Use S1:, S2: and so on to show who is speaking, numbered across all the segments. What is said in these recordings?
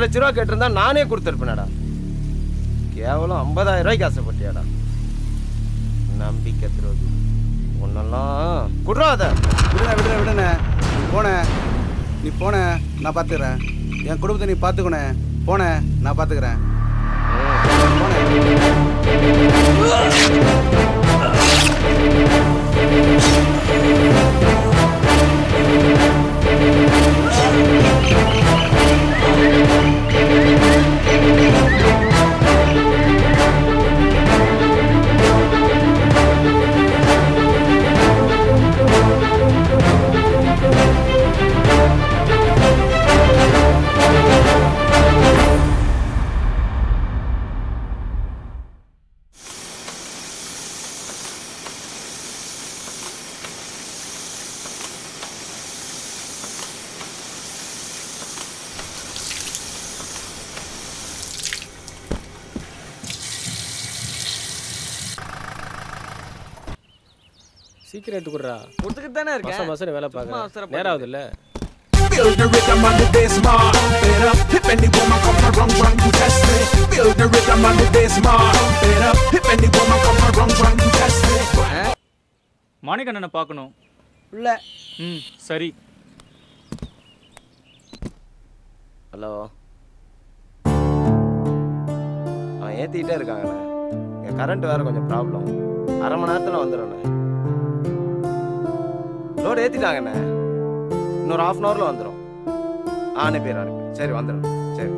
S1: லட்ச ரூபா கேட்டிருந்தா நானே கொடுத்துருப்பேனடா கேவலம் ஐம்பதாயிரம் ரூபாய்க்கு ஆசைப்பட்டியாடா நம்பிக்கை துரோகி ஒன்னெல்லாம் குடுறாத
S2: விடுண்ணே விடுண்ணே விடுண்ணே நீ போன நீ போன நான் பார்த்துக்கிறேன் என் குடும்பத்தை நீ பார்த்துக்கணே போன நான் பார்த்துக்கிறேன்
S3: சீக்கிரம் எடுத்துக்குறா
S4: கொடுத்துக்கிட்டு தானே இருக்கேன்
S3: மாசம் மாசம் வேலை
S4: சும்மா
S3: பார்க்குறேன்
S4: அவசரப்படாத.
S3: நேரம் ஆகுதுல்ல
S5: Build the rhythm on the bass mark. Pump it up. If any woman come around, run to test me. Build the rhythm on the bass mark. Pump it up. If any woman come around, run to test me.
S6: மாணிக்கண்ணனை பார்க்கணும்
S4: இல்ல
S6: ம் சரி
S1: hello ஆ ஏற்றிக்கிட்டே இருக்காங்கண்ணே இங்கே current வேறு கொஞ்சம் problem அரை மணி நேரத்தில் வந்துடும்ண்ணே load ஏற்றிட்டாங்கண்ணே இன்னொரு ஹாஃப் அன் ஹவரில் வந்துடும் ஆ அனுப்பிடுறேன் அனுப்பி சரி வந்துடும் சரி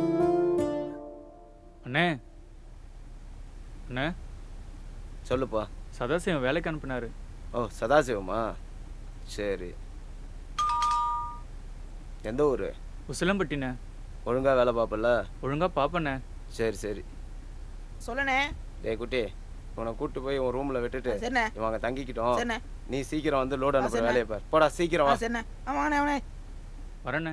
S6: அண்ணே அண்ணே
S1: சொல்லுப்பா
S6: சதாசிவம் வேலைக்கு அனுப்புனாரு
S1: ஓ சதாசிவமா சரி எந்த ஊர்
S6: உசிலம்பட்டிண்ணே
S1: ஒழுங்கா வேலை பார்ப்பல
S6: ஒழுங்கா பாப்பண்ணே
S1: சரி சரி
S4: சொல்லணே
S1: டேய் குட்டி உன்னை கூட்டு போய் உன் ரூம்ல விட்டுட்டு
S4: சரிண்ணே.
S1: இவங்க தங்கிக்கிட்டோம்
S4: சரிண்ணே.
S1: நீ சீக்கிரம் வந்து லோடு அனுப்புற
S4: சரிண்ணே.
S1: வேலையை பார் போடா சீக்கிரம் வா
S4: சரிண்ணே ஆமாண்ணே அவனே
S6: வரண்ணே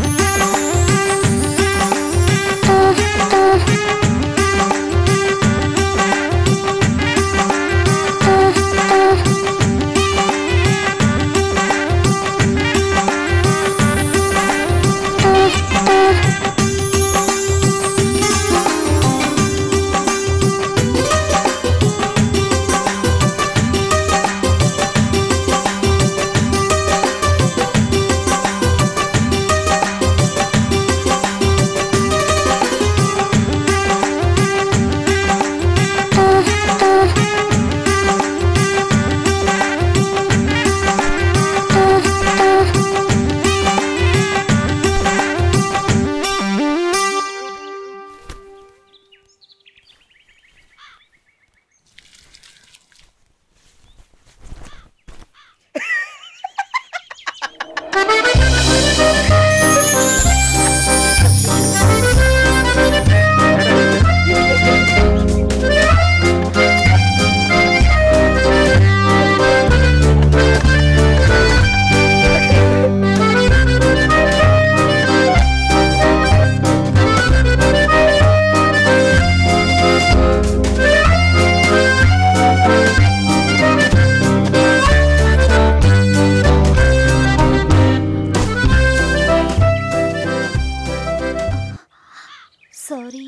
S7: சாரி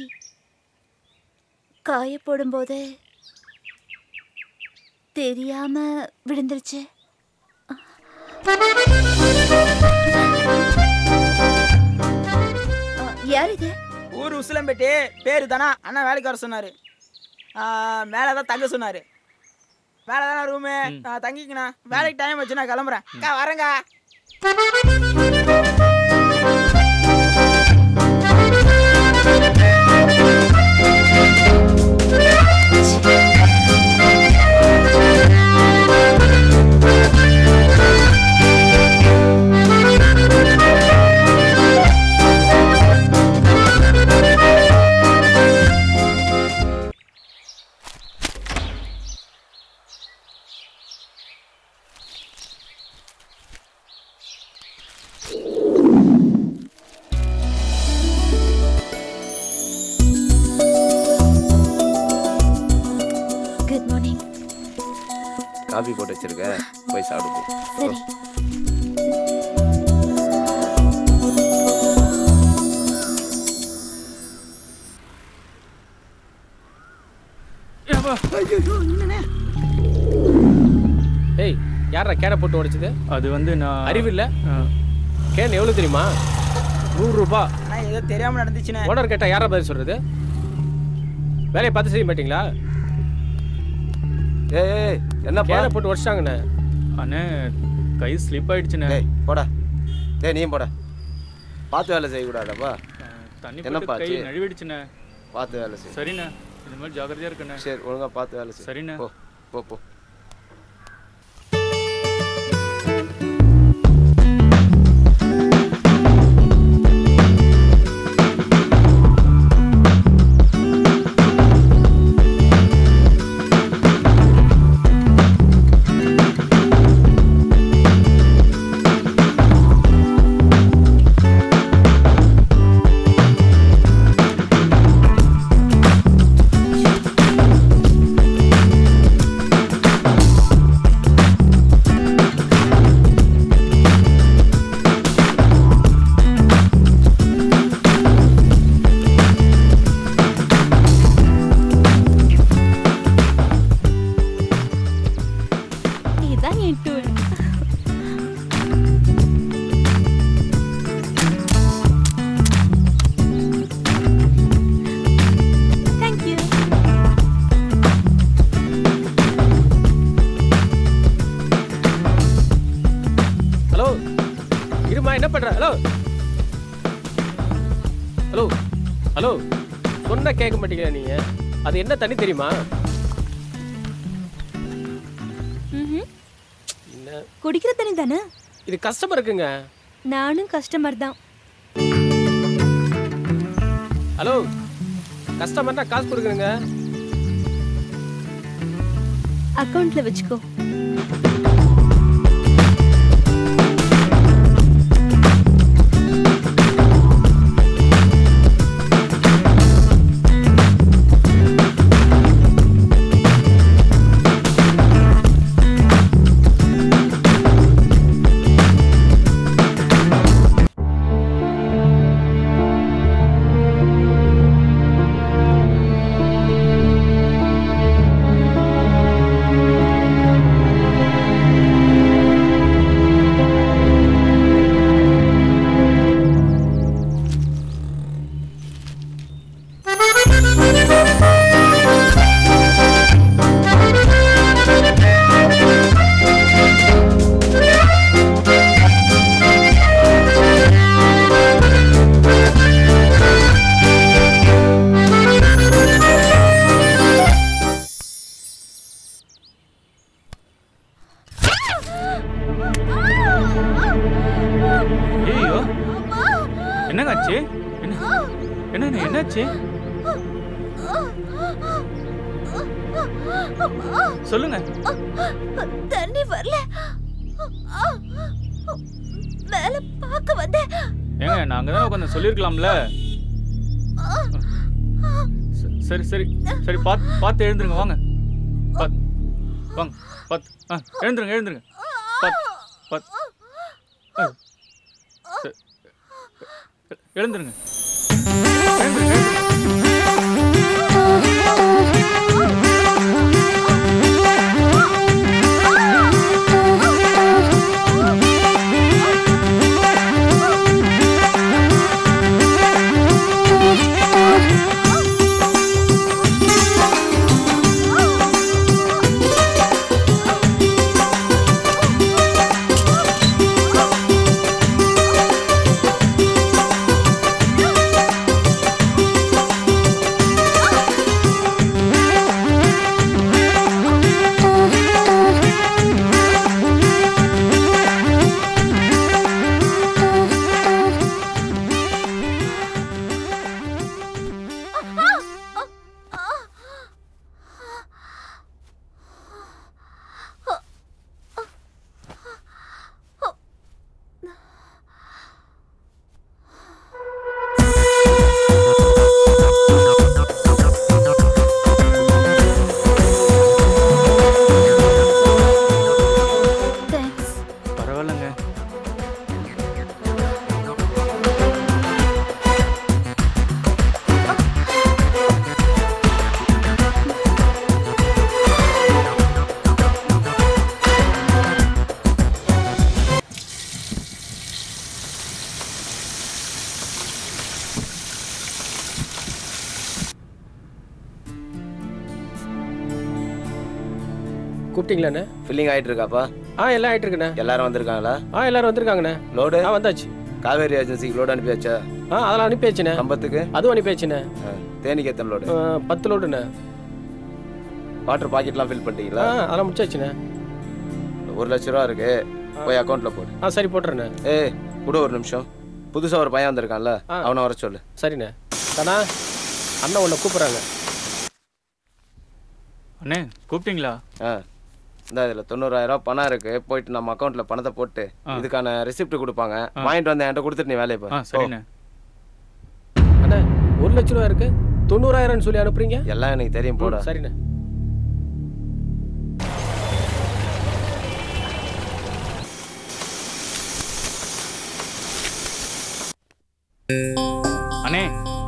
S7: காய போடும்போது தெரியாம விழுந்துருச்சு அ, யார் இது
S4: ஊர் உசிலம்பேட்டி பேரு தானா அண்ணா வேலைக்கு வர சொன்னாரு ஆ, மேலே தான் தங்க சொன்னாரு மேலே தானே ரூமு நான் தங்கிக்கண்ணா வேலைக்கு டைம் வச்சு நான் கிளம்புறேன் அக்கா வரேங்க
S7: குட் மார்னிங்
S1: காபி போட்டு வச்சிருக்க போய் சாப்பிடு போ.
S7: சரி
S3: ஏய் யாரா கேனை போட்டு உடைச்சது
S6: அது வந்து நான்
S3: அறிவில்ல
S6: ஆ,
S3: கேன் எவ்வளோ தெரியுமா நூறு ரூபாய்
S4: அண்ணா ஏதோ தெரியாம நடந்துச்சுண்ணே
S3: ஓனர் கேட்டா யாரா பதில் சொல்றது வேலையை பார்த்து செய்ய மாட்டீங்களா
S1: ஏய் ஏய் என்னப்பா
S3: கேனை போட்டு உடச்சிட்டாங்கண்ணே
S6: அண்ணே கை ஸ்லிப் ஆயிடுச்சுண்ணே
S1: டேய் போடா டேய் நீயும் போடா பார்த்து வேலை செய்யக்கூடாதாப்பா
S6: ஆ, தண்ணி
S1: என்னப்பா
S6: போட்டு கை
S1: ஆச்சு?
S6: நழுவிடுச்சுண்ணே
S1: பார்த்து வேலை செய்
S6: சரிண்ணே இந்த மாதிரி ஜாக்கிரதையா இருக்குண்ணே
S1: சரி ஒழுங்கா பார்த்து வேலை செய்
S6: சரிண்ணே.
S1: போ போ போ
S7: இதான் என் டூல் தேங்க்யூ
S3: ஹலோ இருமா என்ன பண்ற ஹலோ ஹலோ ஹலோ சொன்னா கேட்க மாட்டீங்களா நீங்க அது என்ன தண்ணி தெரியுமா
S7: ம்ஹும்.
S3: என்ன
S7: குடிக்கிற தண்ணி தானே
S3: இது கஸ்டமர் இருக்குங்க
S7: நானும் கஸ்டமர் தான்
S3: ஹலோ கஸ்டமர்னா காசு கொடுக்குறேங்க
S7: அக்கவுண்ட்ல வச்சுக்கோ
S6: ஐயோ என்னங்க ஆச்சு என்ன என்ன என்னாச்சு சொல்லுங்க
S7: தண்ணி வரல மேல பார்க்க வந்தேன்
S6: ஏங்க நாங்க தான் கொஞ்சம் சொல்லியிருக்கலாம்ல ச- சரி சரி சரி பார்த்து பார்த்து எழுந்துருங்க வாங்க பார்த்து வாங்க பார்த்து ஆ எழுந்துருங்க எழுந்துருங்க பார்த்து பார்த்து ஆ. சரி. எழுந்துருங்க எழுந்துருங்க, எழுந்துருங்க.
S7: ஆ
S3: கூப்பிட்டீங்களாண்ணே
S1: ஃபில்லிங் ஆயிட்டு இருக்காப்பா
S3: ஆ எல்லாம் ஆயிட்டு இருக்குண்ணே
S1: எல்லாரும் வந்திருக்காங்களா
S3: ஆ எல்லாரும் வந்திருக்காங்கண்ணே
S1: லோடு
S3: ஆ வந்தாச்சு
S1: காவேரி ஏஜென்சிக்கு லோடு அனுப்பியாச்சா
S3: ஆ அதெல்லாம் அனுப்பியாச்சுண்ணே
S1: கம்பத்துக்கு
S3: அதுவும் அனுப்பியாச்சுண்ணே
S1: ஆ, தேனிக்கு எத்தனை லோடு
S3: ஆ, பத்து லோடுண்ணே
S1: வாட்டர் பாக்கெட்லாம் ஃபில்
S3: ஆ
S1: பண்ணிட்டீங்களா
S3: அதெல்லாம் முடிச்சாச்சுண்ணே
S1: ஒரு லட்ச ரூபா இருக்கு போய் அக்கௌண்ட்ல போடு
S3: ஆ சரி போட்டுறேண்ணே
S1: ஏய் கூட ஒரு நிமிஷம் புதுசா ஒரு பையன் வந்திருக்கான்ல
S3: ஆ.
S1: அவனை வர சொல்லு
S3: சரிண்ணே தானா அண்ணன் உன்னை கூப்பிட்றாங்க
S6: அண்ணே கூப்பிட்டீங்களா
S1: ஆ இந்த இதில் தொண்ணூறாயிரம் ரூபாய் பணம் இருக்கு போயிட்டு நம்ம அக்கௌண்ட்ல பணத்தை போட்டு
S6: ஆ.
S1: இதுக்கான ரெசிப்ட் கொடுப்பாங்க வாங்கிட்டு வந்து என்கிட்ட கொடுத்துட்டு நீ வேலையை
S6: ஆ
S1: பாரு
S6: சரிண்ணே
S3: அண்ணே ஒரு லட்ச ரூபா இருக்கு தொண்ணூறாயிரம்னு சொல்லி அனுப்புறீங்க
S1: ஓ, எல்லாம் எனக்கு தெரியும் போட
S3: ம், சரிண்ணே
S6: அண்ணே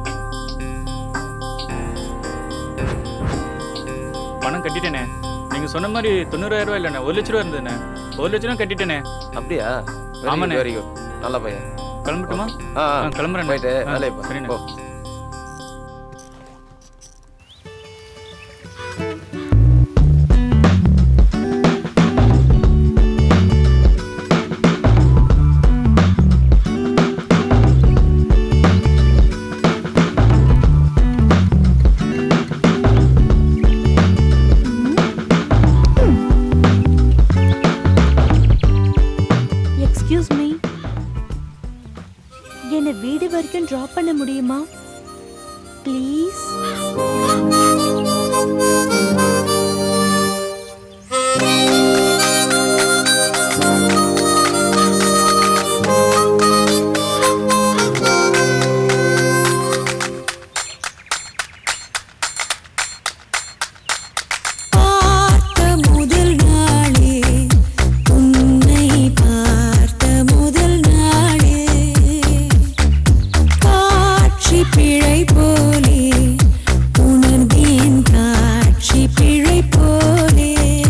S6: பணம் கட்டிட்டேனே நீங்க சொன்ன மாதிரி தொண்ணூறாயிரம் ரூபாய் இல்லைண்ணே ஒரு லட்ச ரூபா இருந்ததுண்ணே ஒரு லட்ச ரூபா கட்டிட்டேனே
S1: அப்படியா
S6: ஆமாண்ணே.
S1: வெரி குட் நல்ல பையன்
S6: கிளம்பட்டுமா
S1: ஆ
S6: ஆ,
S1: ஆ,
S6: கிளம்புறேண்ணே.
S1: போயிட்டு
S6: ஆ,
S1: வேலையை பாரு
S6: சரிண்ணே.
S1: போ
S7: எக்ஸ்கியூஸ் மீ என்னை வீடு வரைக்கும் ட்ராப் பண்ண முடியுமா ப்ளீஸ்
S8: பார்த்த முதல் நாளே உன்னை பார்த்த முதல் நாளே காட்சி பிழை போலே உணர்ந்தேன் காட்சி பிழை போலே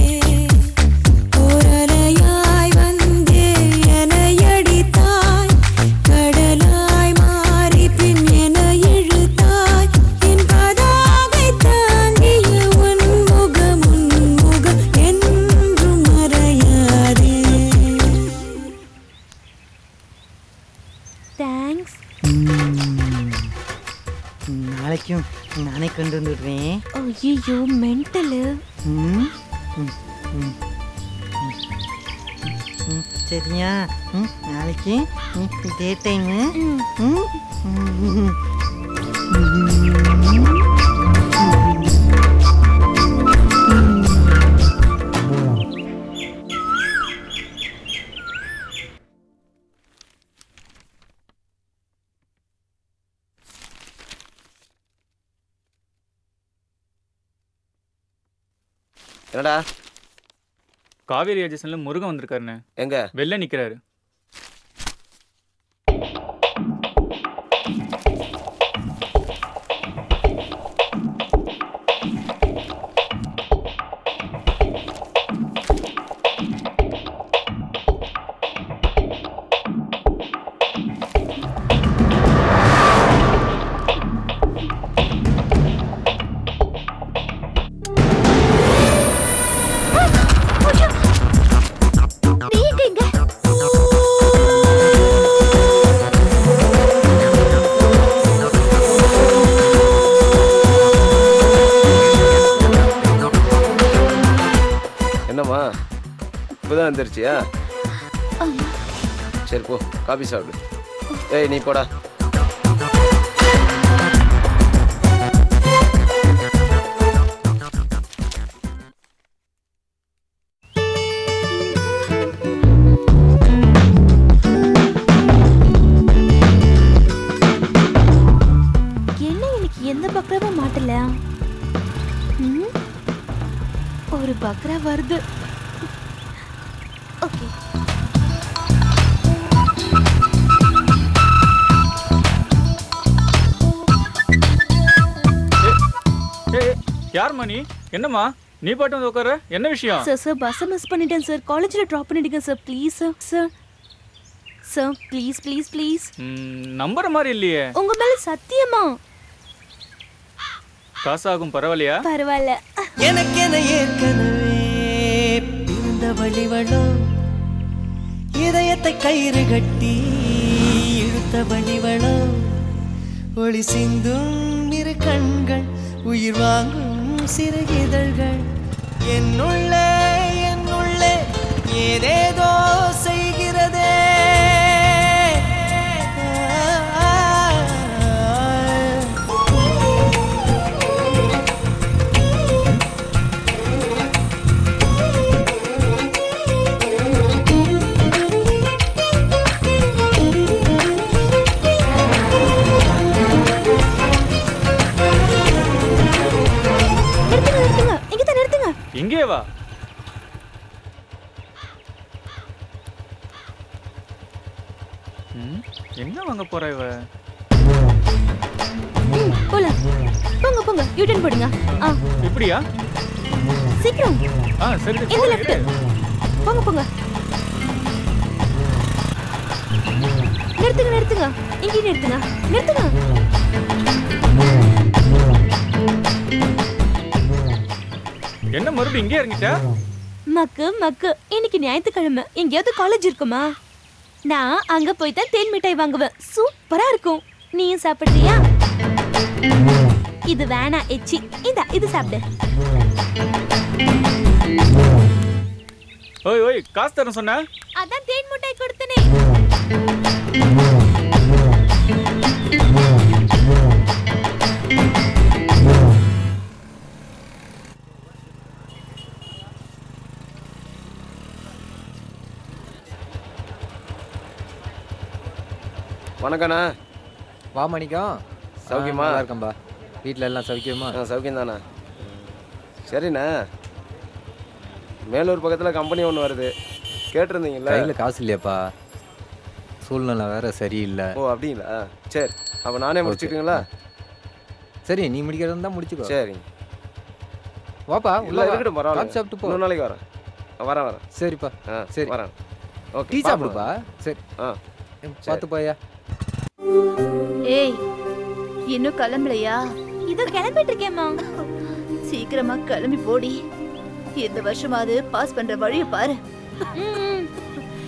S8: ஓரலையாய் வந்தே என்னை அடித்தாய் கடலாய் மாறி பின் என இழுத்தாய் என் பதாகை தாங்கிய உன் முகம் உன் முகம் என்றும் மறையாதே
S7: தேங்க்ஸ்
S9: நாளைக்கும் நானே கொண்டு வந்துடுறேன்
S7: ஐயோ மென்டலு
S9: ம், ம், ம், ம். ம், சரியா ம், நாளைக்கு ம், இதே டைமு ம், ம்,
S1: என்னடா
S6: காவேரி ஏஜென்சில முருகன் வந்திருக்காருண்ணே
S1: எங்க
S6: வெளில நிக்கிறாரு
S7: நீங்க இங்க
S1: என்னம்மா இப்போதான் வந்துருச்சியா சரி போ காபி சாப்பிடு ஏய் நீ போடா
S7: என்ன எனக்கு எந்த பக்ராவும் மாட்டல ம்? ஒரு பக்ரா வருது ஓகே
S6: ஏய் ஏய், யாரும்மா நீ என்னம்மா நீ பாட்டு வந்து உட்கார என்ன விஷயம்
S7: சார் சார் பஸ்ஸை மிஸ் பண்ணிட்டேன் சார் காலேஜில் ட்ராப் பண்ணிடுங்க sir please sir sir sir please please please
S6: ம், நம்புற மாதிரி இல்லையே
S7: உங்க மேல சத்தியமா
S6: காசாகும் பரவாயில்லையா
S7: பரவாயில்ல
S9: எனக்கென ஏற்கனவே இழுத்தவளிவளோ இதயத்தை கயிறு கட்டி இழுத்தவளிவளோ ஒளி சிந்தும் இரு கண்கள் உயிர் வாங்கும் சிறு இதழ்கள் என்னுள்ளே என்னுள்ளே ஏதேதோ செய்கிறதே
S7: நிறுத்துங்க நிறுத்துங்க இங்க தான் நிறுத்துங்க
S6: இங்கே வா ம், என்ன வாங்க போறா இவ
S7: ம், போலாம் போங்க போங்க யூட்டன் போடுங்க ஆ
S6: இப்படியா
S7: சீக்கிரம்
S6: ஆ சரி சரி,
S7: இந்த
S6: போடு,
S7: லெஃப்ட்
S6: இரு.
S7: போங்க போங்க நிறுத்துங்க நிறுத்துங்க இங்கே நிறுத்துங்க நிறுத்துங்க
S6: என்ன மறுபடியும் இங்கே இறங்கிட்ட
S7: மக்கு மக்கு இன்னைக்கு ஞாயிற்றுக்கிழமை எங்கேயாவது காலேஜ் இருக்குமா நான் அங்க போய் தான் தேன் மிட்டாய் வாங்குவேன் சூப்பரா இருக்கும் நீயும் சாப்பிடுறியா இது வேணா எச்சி இந்த இது சாப்பிடு
S6: ஓய் ஓய் காசு தரேன் சொன்ன
S7: அதான் தேன் மிட்டாய் கொடுத்தனே
S1: வணக்கண்ணா
S10: வா மணிக்கம்
S1: சௌக்கியமா?
S10: நல்லா இருக்கம்பா வீட்டில் எல்லாம் சௌக்கியமா
S1: ஆ சௌக்கியம் தானே சரிண்ணா மேலூர் பக்கத்தில் கம்பெனி ஒன்று வருது கேட்டிருந்தீங்கல்ல
S10: கையில் காசு இல்லையாப்பா சூழ்நிலை வேற சரியில்லை
S1: ஓ அப்படிங்களா சரி அப்போ நானே முடிச்சுட்டுங்களா
S10: சரி நீ முடிக்கிறதா இருந்தா முடிச்சுக்கோ
S1: சரி
S10: வாப்பா
S1: இல்லை
S10: உள்ள
S1: இருக்கட்டும்
S10: காப்பி
S1: பரவாயில்ல
S10: சாப்பிட்டு போ
S1: இன்னொரு நாளைக்கு வரேன் ஆ, வரேன் வரேன்
S10: சரிப்பா
S1: ஆ
S10: சரி.
S1: வரேன் ஓகே
S10: டீ சாப்பிடுப்பா சரி
S1: ஆ
S10: பார்த்து போயா
S11: ஏய் இன்னும் கிளம்பலையா
S7: இதோ கிளம்பிட்டு இருக்கேம்மா
S11: சீக்கிரமா கிளம்பி போடி இந்த வருஷமாவது பாஸ் பண்ற வழிய பாரு
S7: ம், ம்.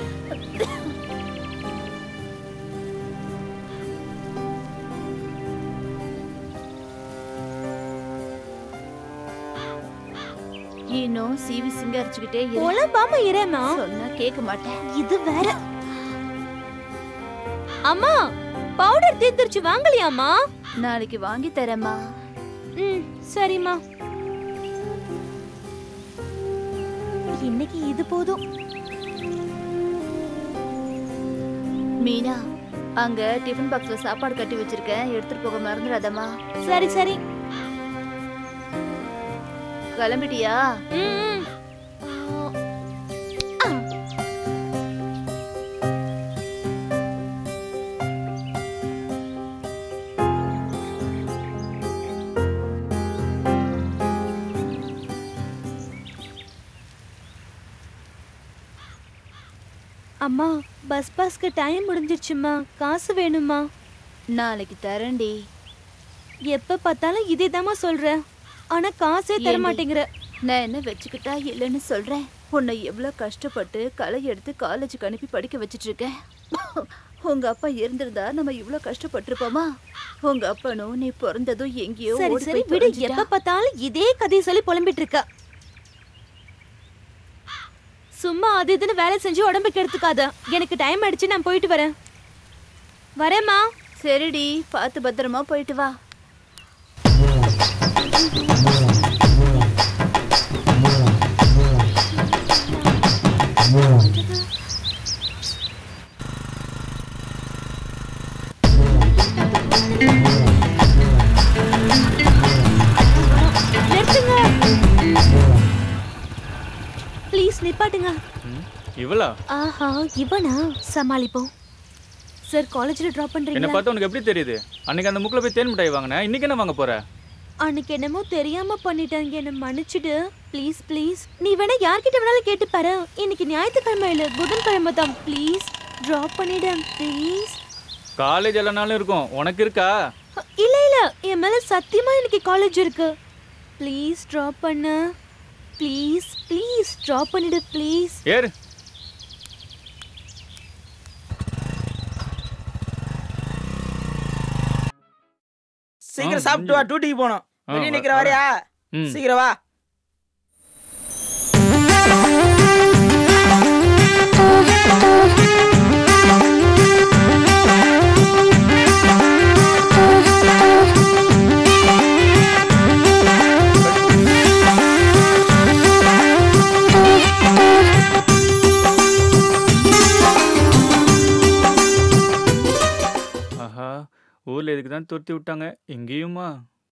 S11: இன்னும் சிவி சிங்கரிச்சுக்கிட்டே இரு
S7: புலம்பாம இரேம்மா
S11: சொன்னா கேட்க மாட்டேன்
S7: இது வேற அம்மா பவுடர் தீர்ந்துருச்சு வாங்கலையாம்மா
S11: நாளைக்கு வாங்கி தரேம்மா
S7: ம் சரிம்மா இன்னைக்கு இது போதும்
S11: மீனா அங்க டிஃபன் பாக்ஸ்ல சாப்பாடு கட்டி வச்சிருக்கேன் எடுத்துட்டு போக மறந்துடாதம்மா
S7: சரி சரி
S11: கிளம்பிட்டியா
S7: ம், ம். ஆ. அம்மா பஸ் பாஸ்க்கு டைம் முடிஞ்சிருச்சுமா காசு வேணுமா
S11: நாளைக்கு தரேன்டி
S7: எப்ப பார்த்தாலும் இதே சொல்ற ஆனா காசே தர
S11: ஏண்டி?
S7: மாட்டேங்கிற
S11: நான் என்ன வச்சுக்கிட்டா இல்லைன்னு சொல்றேன் உன்னை எவ்வளவு கஷ்டப்பட்டு களை எடுத்து காலேஜுக்கு அனுப்பி படிக்க வச்சிட்டு இருக்கேன் உங்க அப்பா இருந்திருந்தா நம்ம இவ்வளவு கஷ்டப்பட்டிருப்போமா உங்க அப்பனும் நீ பிறந்ததும் எங்கேயோ
S7: சரி
S11: ஓடி
S7: சரி
S11: போய்
S7: விடு
S11: தொலைஞ்சிட்டான்.
S7: எப்ப பார்த்தாலும் இதே கதையை சொல்லி புலம்பிட்டு இருக்க சும்மா அது இதுன்னு வேலை செஞ்சு உடம்பு கெடுத்துக்காத எனக்கு டைம் ஆயிடுச்சு நான் போயிட்டு வரேன் வரேம்மா
S11: சரிடி பார்த்து பத்திரமா போயிட்டு வா
S7: நிறுத்துங்க ப்ளீஸ் நிப்பாட்டுங்க
S6: ம், இவளா
S7: ஆஹா இவனா சமாளிப்போம் சார் காலேஜ்ல டிராப்
S6: என்ன
S7: பண்றீங்களா
S6: பார்த்தா உனக்கு எப்படி தெரியுது அன்னைக்கு அந்த முக்கில் போய் தேன் மிட்டாய் வாங்கினேன் இன்னைக்கு என்ன வாங்க போற
S7: அன்னைக்கு என்னமோ தெரியாம பண்ணிட்டாங்க என்ன மன்னிச்சிடு ப்ளீஸ் ப்ளீஸ் நீ வேணா யார்கிட்ட வேணாலும் கேட்டு பாரு இன்னைக்கு ஞாயிற்றுக்கிழமை இல்ல புதன்கிழமை தான் ப்ளீஸ் டிராப் பண்ணிடு ப்ளீஸ்
S6: காலேஜ் எல்லா நாளும் இருக்கும் உனக்கு இருக்கா
S7: இல்ல இல்ல என் மேல சத்தியமா இன்னைக்கு காலேஜ் இருக்கு ப்ளீஸ் டிராப் பண்ணு ப்ளீஸ் ப்ளீஸ் ட்ராப் பண்ணிடு ப்ளீஸ்
S6: ஏறு
S4: சீக்கிரம்
S6: ஆ,
S4: சாப்பிட்டு வா டியூட்டிக்கு போகணும்
S6: ஆ,
S4: வெளியே
S6: வ-
S4: நிக்கிற வரையா
S6: ம்.
S4: சீக்கிரம் வா
S6: ஆஹா ஊர்ல இதுக்கு தான் துரத்தி விட்டாங்க இங்கேயுமா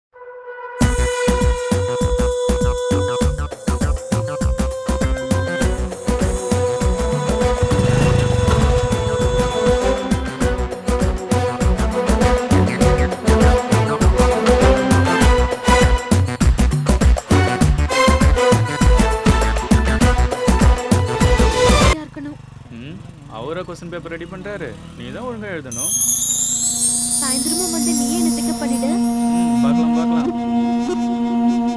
S7: இருக்கணும்
S6: ம் அவரை கொஸ்டின் பேப்பர் ரெடி பண்றாரு நீ தான் ஒழுங்கா எழுதணும்
S7: சாயந்தரமும் வந்து நீயே என்ன பிக்கப் பண்ணிடு
S6: ம் பார்க்கலாம் பார்க்கலாம்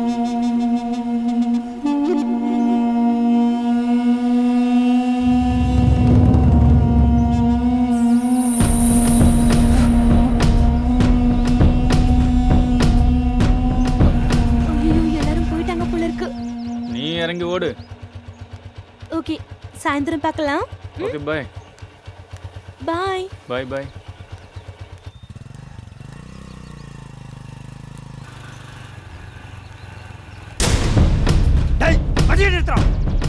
S7: ஐயோ எல்லாரும் போயிட்டாங்க போல இருக்கு
S6: நீ இறங்கி ஓடு
S7: ஓகே சாயந்தரம் பார்க்கலாம்
S6: ஓகே பாய்
S7: பாய்
S6: பாய் பாய்
S12: டேய் அடியே நிறுத்துறா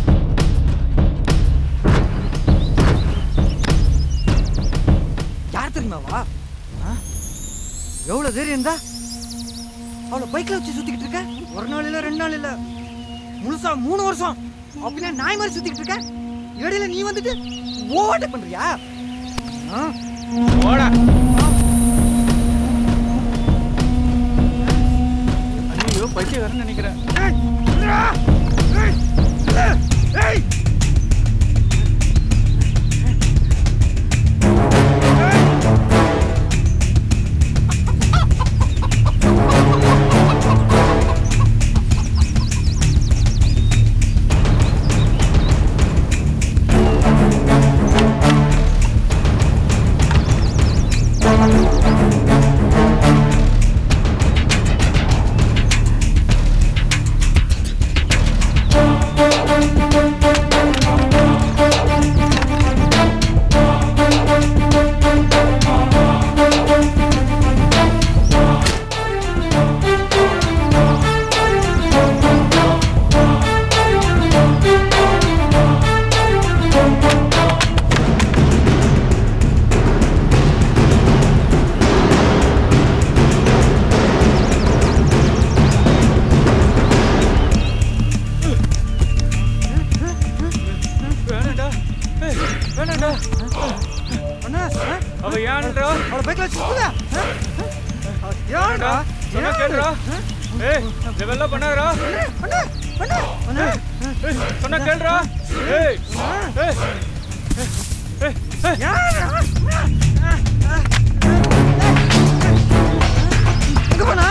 S12: யார் தெரியுமாவா ஆ? எவ்வளவு தைரியம் இருந்தா அவளை பைக்ல வச்சு சுத்திக்கிட்டு இருக்க ஒரு நாள் இல்ல ரெண்டு நாள் இல்ல முழுசா மூணு வருஷம் அப்படின்னா நாய் மாதிரி சுத்திக்கிட்டு இருக்க இடையில நீ வந்துட்டு ஓவர்டேக் பண்றியா ஆ?
S6: ஓடா ஐயோ பைத்தியக்காரன் நினைக்கிறேன்
S12: ஏய், நில்லுடா. ஏய், நில்லு. ஏய்.
S6: வேணாண்டா ஏய், வேணாண்டா
S12: அண்ணா, ஆ?
S6: அவ ஏன்டா
S12: அவளை பைக்ல வச்சு சுத்துதா? ஆ? ஆ? ஏன்டா?
S6: சொன்னா கேளுடா ஏய் இதெல்லாம் பண்ணாதடா
S12: அண்ணா, அண்ணா, அண்ணா.
S6: ஏய் சொன்னா கேளுடா ஏய் ஏய் ஏய் ஏய்
S12: யாரா? ஆ, ஆ, ஆ. எங்க போனா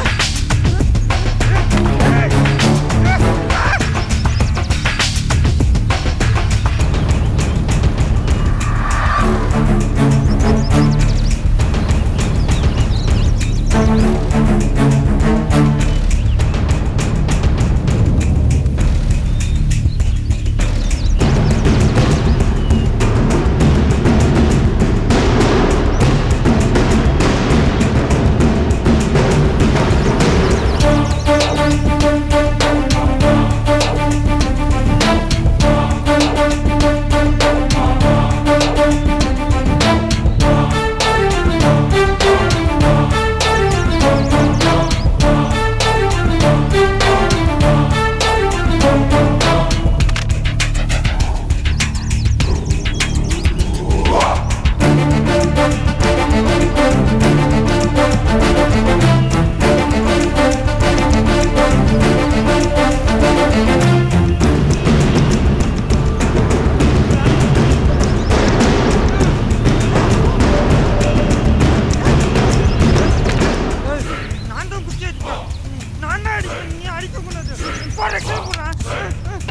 S12: நான் தான் குச்சி அடிப்பேன் நான் தான் அடிப்பேன் நீ அடிக்க கூடாது போடுற கீழே போடுறா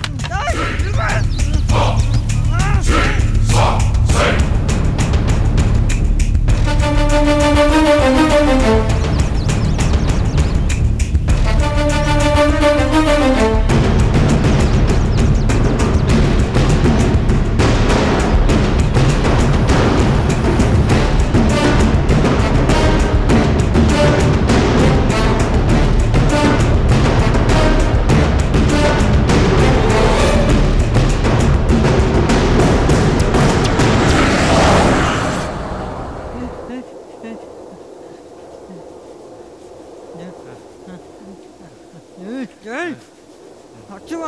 S12: அச்சுமா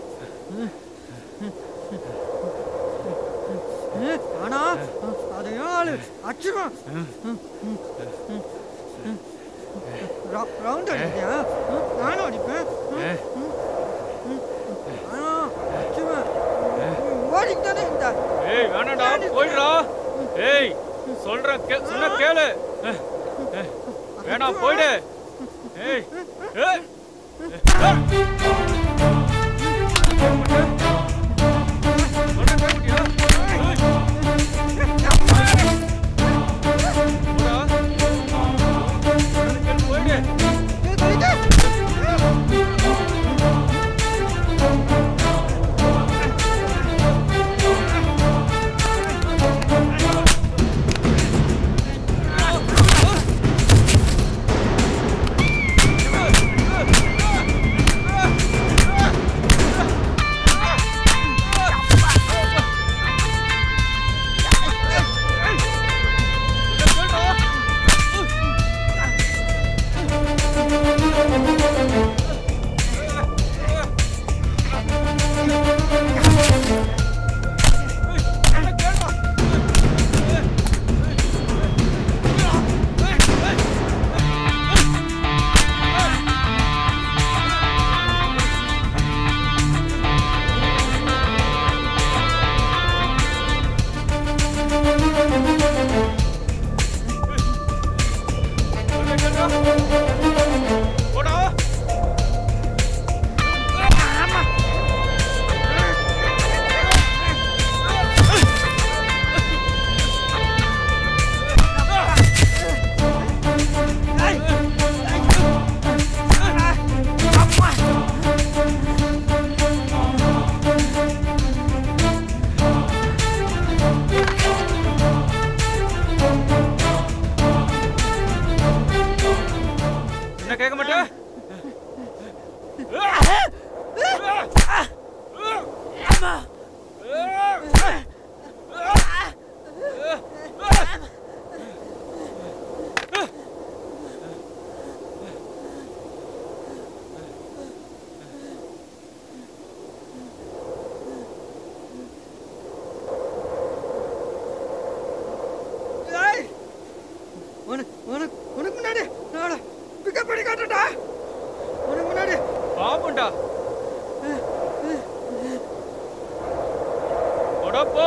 S12: ஆனா அதையும் ஆளு அச்சுமா ரவுண்ட் அடிப்பியா நானும் அடிப்பேன் ஆனா அச்சுமா ஓடிக்கிட்டானே இந்த
S6: ஏய் வேணாம்டா போயிடுறா ஏய் சொல்றேன் கே சொன்ன கேளு அஹ், அஹ், வேணாம் போயிடு ஏய் ஏய் என்ன கேட்க மாட்டேன்
S12: ஏய் உனக்கு உனக்கு உனக்கு முன்னாடி நான் பிக்கப் பண்ணி காட்டுடா உனக்கு முன்னாடி
S6: பாம்புண்டா போடா போ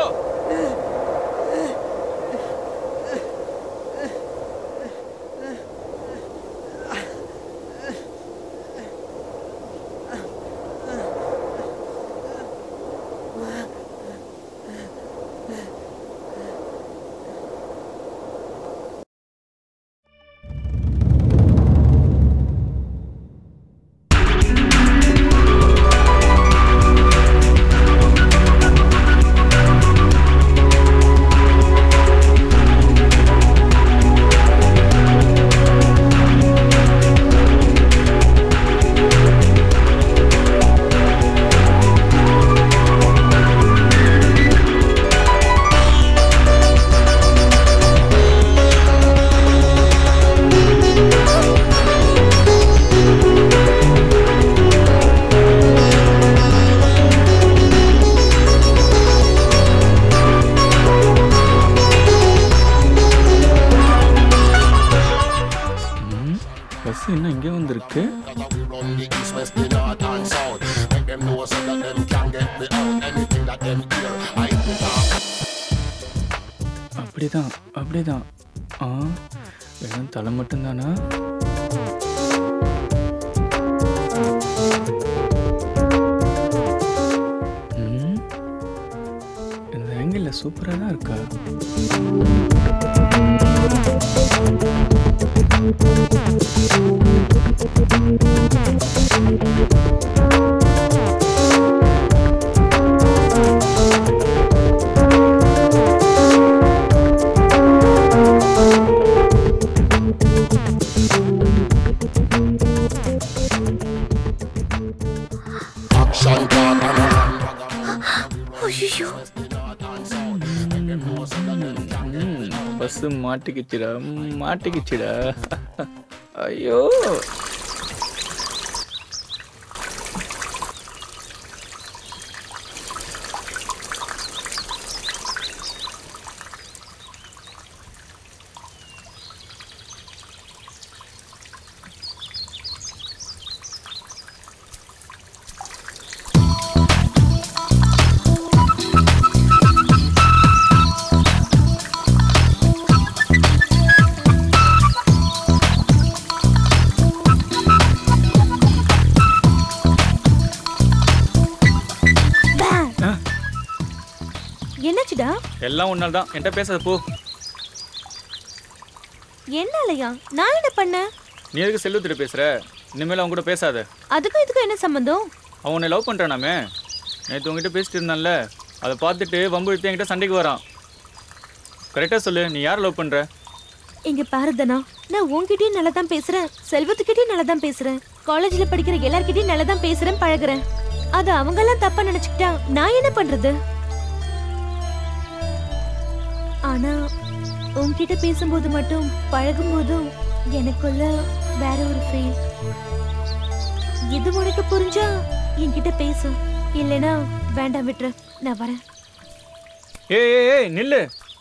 S6: பஸ் என்ன இங்கே வந்திருக்கு அப்படிதான் அப்படிதான் ஆ வெறும் தலை மட்டும்தானா ம், இந்த ஆங்கிள் சூப்பராக தான் இருக்கா
S8: ஐயோ
S6: பஸ் மாட்டிக்கிச்சுடா மாட்டிக்கிச்சுடா ஐயோ
S7: என்னாச்சுடா
S6: எல்லாம் உன்னால தான் என்கிட்ட பேசாத போ
S7: என்னாலயா நான் என்ன பண்ணேன்
S6: நீ எதுக்கு செல்வத்திட்ட பேசுற இனிமேல் அவங்க கூட பேசாத
S7: அதுக்கும் இதுக்கும் என்ன சம்மந்தம்
S6: அவன் உன்னை லவ் பண்ணுறானாமே நேற்று உங்ககிட்ட பேசிட்டு இருந்தான்ல அதை பார்த்துட்டு வம்பு எடுத்து என்கிட்ட சண்டைக்கு வரான் கரெக்டாக சொல்லு நீ யாரை லவ் பண்ணுற
S7: இங்க பாருதனா நான் உன்கிட்டயும் நல்லா தான் பேசுறேன் செல்வத்துக்கிட்டயும் நல்லா தான் பேசுறேன் காலேஜ்ல படிக்கிற எல்லார்கிட்டயும் நல்லா தான் பேசுறேன் பழகுறேன் அது அவங்க எல்லாம் தப்பா நினைச்சுக்கிட்டா நான் என்ன பண்றது ஆனா உன்கிட்ட பேசும்போது மட்டும் பழகும் போதும் எனக்குள்ள வேற ஒரு ஃபீல் இது உனக்கு புரிஞ்சா என்கிட்ட பேசு இல்லைனா வேண்டாம் விட்டுரு நான் வரேன்
S6: ஏய் ஏய் ஏய் நில்லு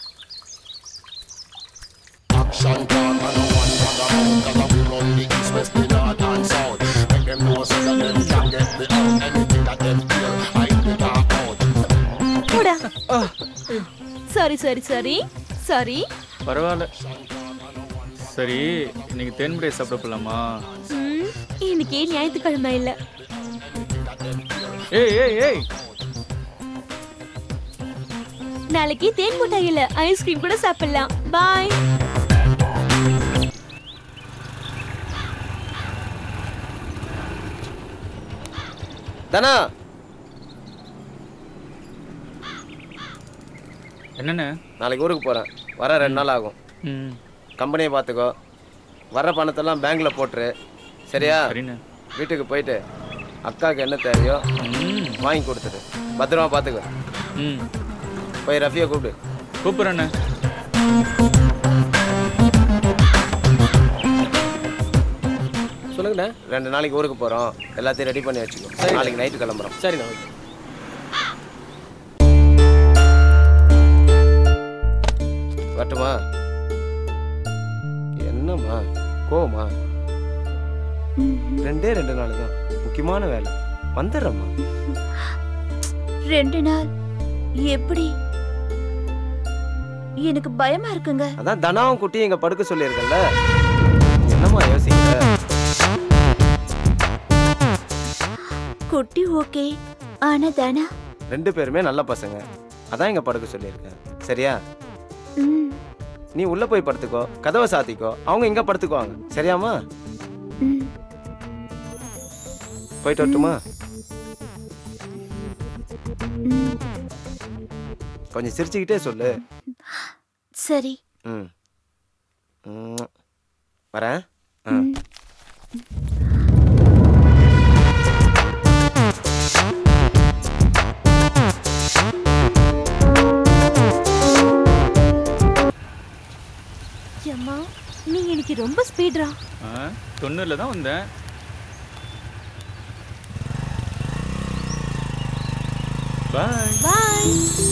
S13: Action talk and no one bag about Cause we run the east, west, the north and south Make them know so that them can get the out Anything that them feel, I the talk out
S7: போடா sorry sorry sorry sorry
S6: பரவாயில்ல சரி இன்னைக்கு தேன்முறை சாப்பிட போகலாமா
S7: ம், இன்னைக்கு ஞாயிற்றுக்கிழமை இல்ல
S6: ஏய் ஏய் ஏய்
S7: நாளைக்கு தேன் மிட்டாய் இல்ல ஐஸ்கிரீம் கூட சாப்பிடலாம் பாய்
S1: தனா
S6: என்னண்ணே
S1: நாளைக்கு ஊருக்கு போகிறேன் வர ரெண்டு நாள் ஆகும்
S6: ம்
S1: கம்பெனியை பார்த்துக்கோ வர பணத்தெல்லாம் பேங்க்கில் போட்டுரு சரியா
S6: சரிண்ணே
S1: வீட்டுக்கு போயிட்டு அக்காவுக்கு என்ன தேவையோ வாங்கி கொடுத்துரு பத்திரமா பார்த்துக்கோ
S6: ம்
S1: போய் ரஃபியை கூப்பிடு
S6: கூப்பிட்றேண்ணே
S1: சொல்லுங்கண்ணே ரெண்டு நாளைக்கு ஊருக்கு போகிறோம் எல்லாத்தையும் ரெடி பண்ணி வச்சுக்கோ
S3: சரி.
S1: நாளைக்கு நைட்டு கிளம்புறோம்
S3: சரிண்ணா ஓகே
S1: வரட்டுமா என்னம்மா கோவமா ரெண்டே ரெண்டு நாள் தான் முக்கியமான வேலை வந்துடுறேம்மா
S11: ரெண்டு நாள் எப்படி எனக்கு பயமா இருக்குங்க
S1: அதான் தனாவும் குட்டி இங்க படுக்க சொல்லியிருக்கல என்னம்மா யோசிக்கிற
S11: குட்டி ஓகே ஆனா தானா
S1: ரெண்டு பேருமே நல்ல பசங்க அதான் இங்க படுக்க சொல்லியிருக்கேன் சரியா
S11: ம்
S1: நீ உள்ள போய் படுத்துக்கோ கதவை சாத்திக்கோ அவங்க இங்க படுத்துக்குவாங்க சரியாம்மா
S11: ம்
S1: போயிட்டு வரட்டுமா
S11: ம்
S1: கொஞ்சம் சிரிச்சுக்கிட்டே சொல்லு
S11: சரி
S1: ம் ம். வரேன் ஆ
S11: ம்.
S7: அம்மா நீ எனக்கு ரொம்ப ஸ்பீட்ரா
S6: ஆ தொண்ணூறில் தான் வந்தேன் பாய்
S7: பாய்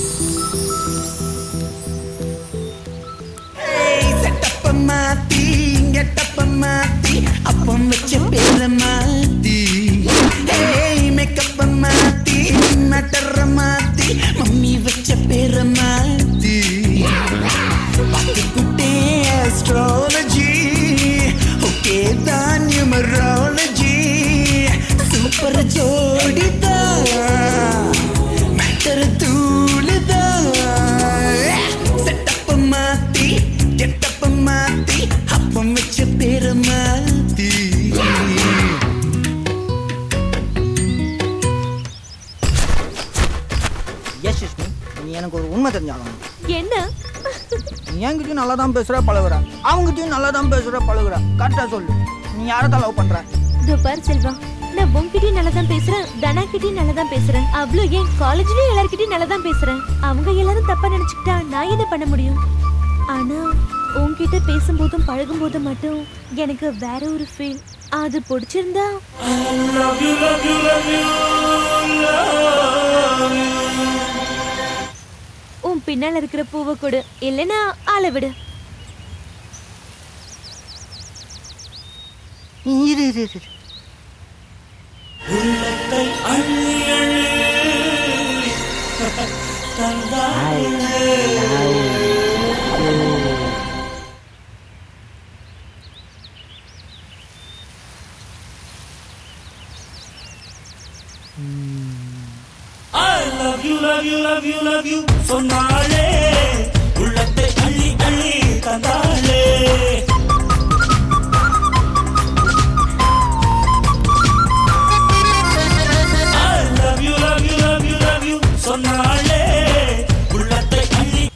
S9: செட்டப்ப மாத்தி கெட்டப்ப மாத்தி அப்பம் வச்ச பேர மாத்தி ஏய் மேக்கப்ப மாத்தி மேட்டர மாத்தி மம்மி வச்ச பேர மாத்தி பார்த்துக்கிட்டே அஸ்ட்ராலஜி ஓகே தான் நியூமராலஜி சூப்பர் ஜோடி தான் மேட்டர் தூளுதான் செட்டப்ப மாத்தி கெட்டப்ப மாத்தி அப்பம் வச்ச பேர மாத்தி
S12: எஸ் சுஷ்மி நீ எனக்கு ஒரு உண்மை தெரிஞ்சாலும்
S7: என்ன
S12: நீ என்கிட்டயும் நல்லா தான் பேசுற பழகுற அவங்ககிட்டயும் நல்லா தான் பேசுற பழகுற கரெக்டா சொல்லு நீ யாரை தான் லவ் பண்ற
S7: இதோ பாரு செல்வா நான் உன்கிட்டயும் நல்லா தான் பேசுறேன் தனா கிட்டயும் நல்லா தான் பேசுறேன் அவ்வளோ ஏன் காலேஜ்லயும் எல்லார்கிட்டயும் நல்லா தான் பேசுறேன் அவங்க எல்லாரும் தப்பா நினைச்சுக்கிட்டா நான் என்ன பண்ண முடியும் ஆனா உன்கிட்ட பேசும்போதும் பழகும் போதும் மட்டும் எனக்கு வேற ஒரு ஃபீல் அது பிடிச்சிருந்தா உன் பின்னால இருக்கிற பூவை கொடு இல்லைன்னா ஆளை விடு
S12: இரு இரு இரு
S9: I love you, love you, love you, love you சொன்னாளே உள்ளத்தை அள்ளி அள்ளி தந்தாளே I love you, love you, love you, love you சொன்னாளே உள்ளத்தை அள்ளி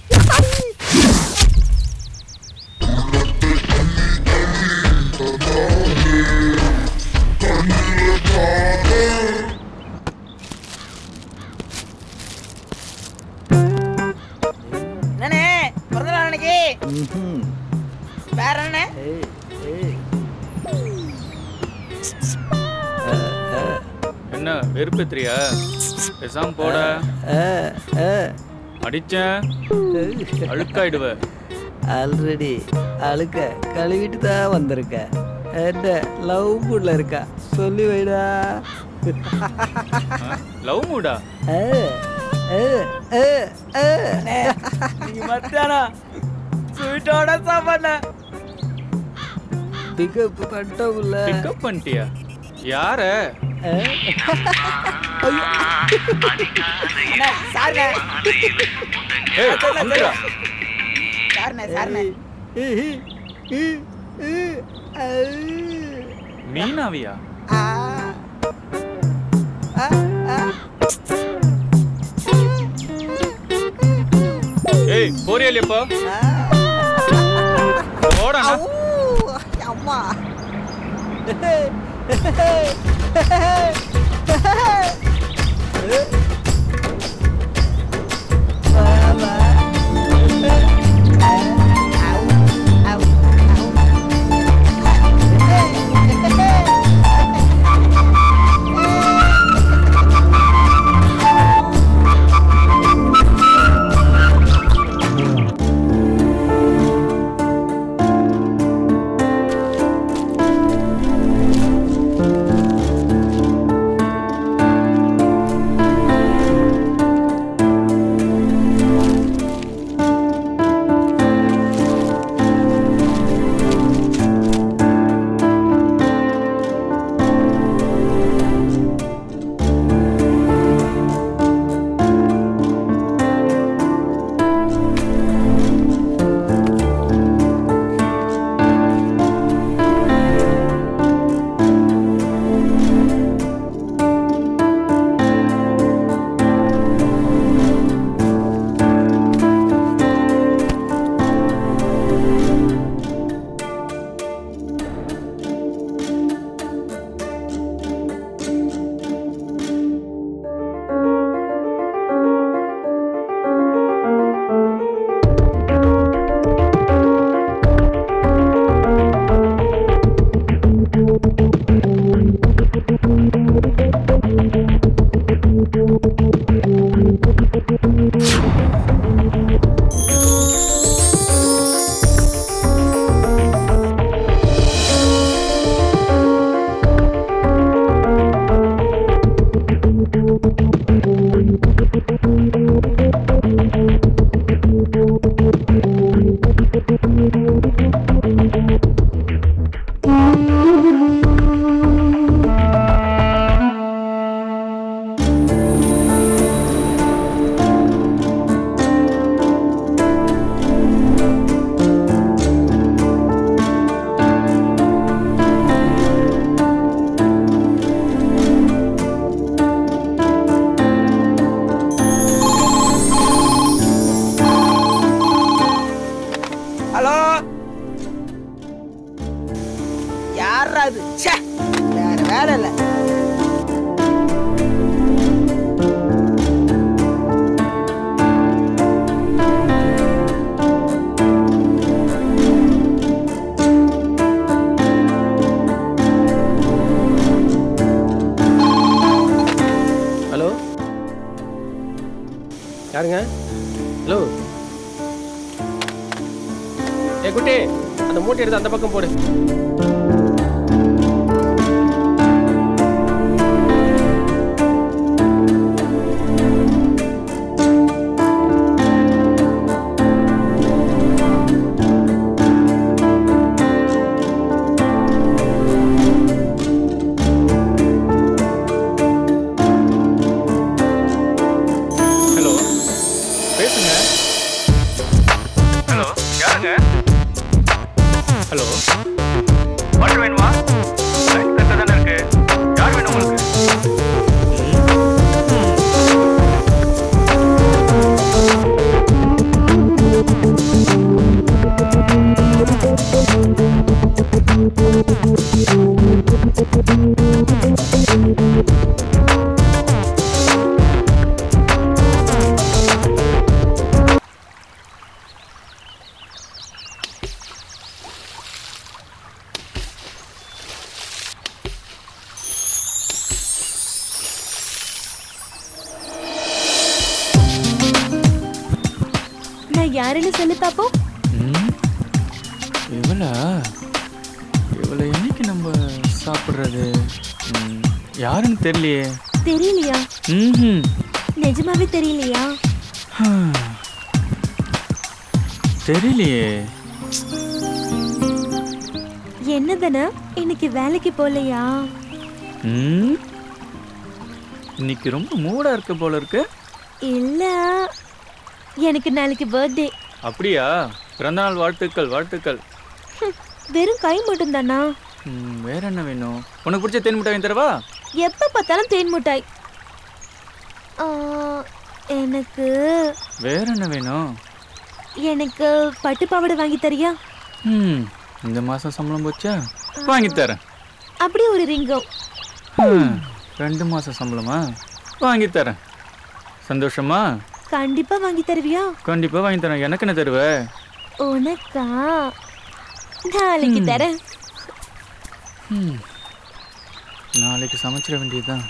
S4: என்னண்ணே பிறந்த நாள் அன்னைக்கு வேற என்ன
S6: என்ன வெறுப்பேத்திரியா பேசாம போட அடிச்சேன் அழுக்காயிடுவ
S10: ஆல்ரெடி அழுக்க கழுவிட்டு தான் வந்திருக்க என்ன லவ் மூட்ல இருக்கா சொல்லி வைடா
S6: லவ் மூடா
S4: அண்ணே, நீங்க மத்தியானம் ஸ்வீட்டோட சாப்பாடு
S10: பிக்கப் பண்ணிட்டோம்ல
S6: பிக்கப் பண்ணிட்டியா யார
S4: சாருண்ணே
S6: ஏய், அமுக்குடா.
S4: சாருண்ணே சாருண்ணே
S6: மீனாவியா ஏய் போறியா இப்போ போடா
S12: அம்மா
S4: ஹலோ யாரா அது ச்சே வேற வேலை இல்ல
S3: ஹலோ யாருங்க ஹலோ ஏ குட்டி அந்த மூட்டை எடுத்து அந்த பக்கம் போடு
S7: நான் யாருன்னு சொல்லு பாப்போம்
S6: ம், இவளா இவளை என்னைக்கு நம்ம சாப்பிட்றது ம், யாருன்னு தெரியலையே
S7: தெரியலையா
S6: ம்ஹும்.
S7: நிஜமாவே தெரியலையா
S6: தெரியலையே
S7: என்னதானே இன்னைக்கு வேலைக்கு போகலையா
S6: ம் இன்னைக்கு ரொம்ப மூடா இருக்க போல இருக்கு
S7: இல்ல எனக்கு நாளைக்கு பர்த்டே
S6: அப்படியா பிறந்தநாள் வாழ்த்துக்கள் வாழ்த்துக்கள்
S7: வெறும் கை மட்டும் தானா
S6: ம், வேற என்ன வேணும் உனக்கு பிடிச்ச தேன் மிட்டாய் வாங்கி தரவா
S7: எப்ப பார்த்தாலும் தேன் மிட்டாய் ஆ, எனக்கு
S6: வேற என்ன வேணும்
S7: எனக்கு பட்டு பாவாடை வாங்கி தரியா
S6: ம் இந்த மாசம் சம்பளம் போச்சா வாங்கி தரேன்
S7: அப்படியே ஒரு ரிங்கம்
S6: ம், ரெண்டு மாசம் சம்பளமா வாங்கி தரேன் சந்தோஷமா
S7: கண்டிப்பா வாங்கி தருவியா
S6: கண்டிப்பா வாங்கி தரேன் எனக்கு என்ன தருவ
S7: உனக்கா நாளைக்கு தரேன்
S6: ம், நாளைக்கு சமைச்சிட வேண்டியதுதான்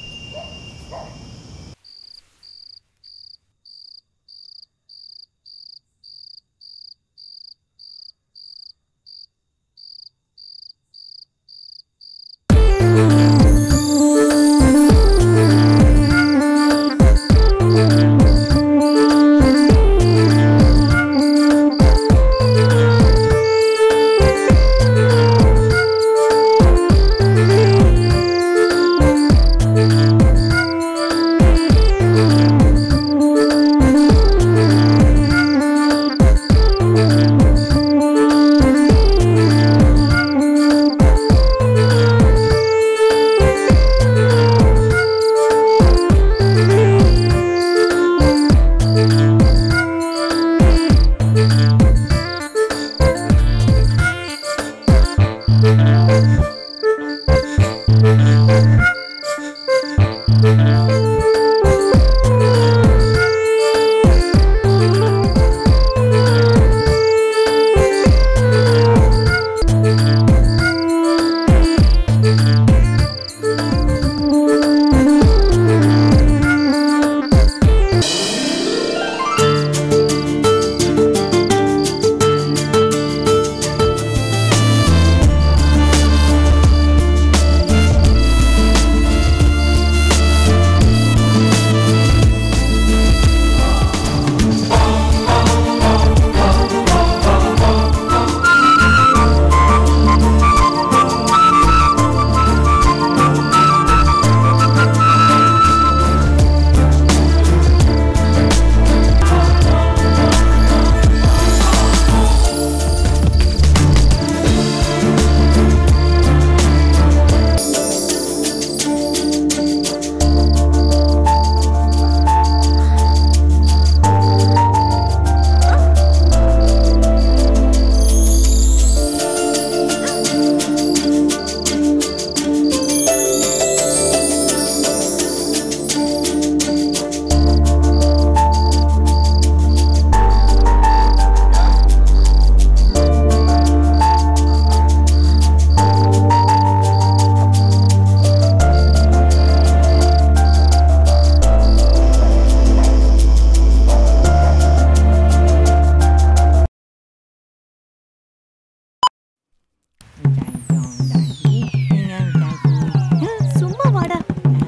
S7: சும்மா வாடா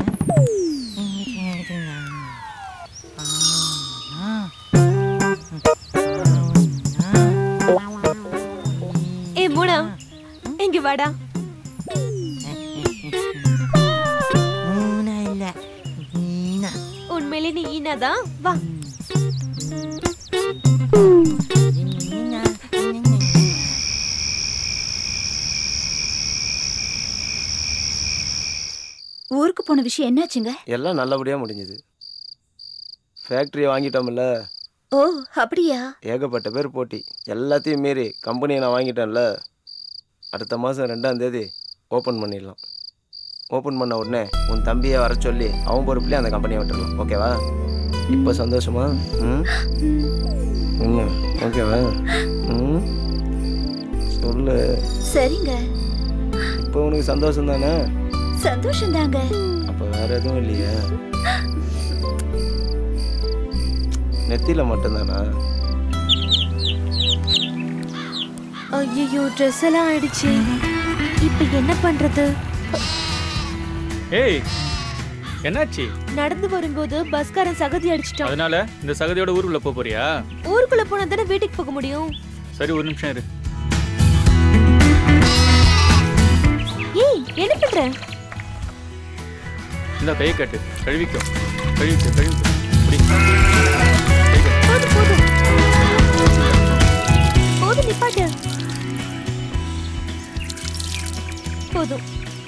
S7: ஏ மூடா இங்க வாடா
S12: மூணா இல்ல நீனா
S7: உண்மையிலே நீ ஈனாதான் வா
S11: ஊருக்கு போன விஷயம் என்னாச்சுங்க
S1: எல்லாம் நல்லபடியாக முடிஞ்சுது ஃபேக்ட்ரியை வாங்கிட்டோம்ல
S11: ஓ அப்படியா
S1: ஏகப்பட்ட பேர் போட்டி எல்லாத்தையும் மீறி கம்பெனியை நான் வாங்கிட்டேன்ல அடுத்த மாதம் ரெண்டாம் தேதி ஓப்பன் பண்ணிடலாம் ஓப்பன் பண்ண உடனே உன் தம்பியை வர சொல்லி அவன் பொறுப்புலேயே அந்த கம்பெனியை விட்டுடலாம் ஓகேவா இப்போ சந்தோஷமா ம் ம் ஓகேவா ம் சொல்லு
S11: சரிங்க
S1: இப்போ உனக்கு சந்தோஷம் தானே
S11: சந்தோஷம் தாங்க
S1: அப்போ வேற எதுவும் இல்லையா நெத்தியில் மட்டும்தானா
S7: ஐயோ ட்ரெஸ் எல்லாம் ஆயிடுச்சு இப்ப என்ன பண்றது
S6: ஏய் என்னாச்சு
S7: நடந்து வரும்போது பஸ்காரன் சகதி அடிச்சிட்டான்
S6: அதனால இந்த சகதியோட ஊருக்குள்ள போக போறியா
S7: ஊருக்குள்ள போனா தானே வீட்டுக்கு போக முடியும்
S6: சரி ஒரு நிமிஷம் இரு
S7: ஏய் என்ன பண்ற
S6: இந்த கையை கட்டு கழுவிக்கோ கழுவிக்கோ கழுவிக்கோ இப்படி
S7: போதும் போதும் போதும் நிப்பாட்டு போதும்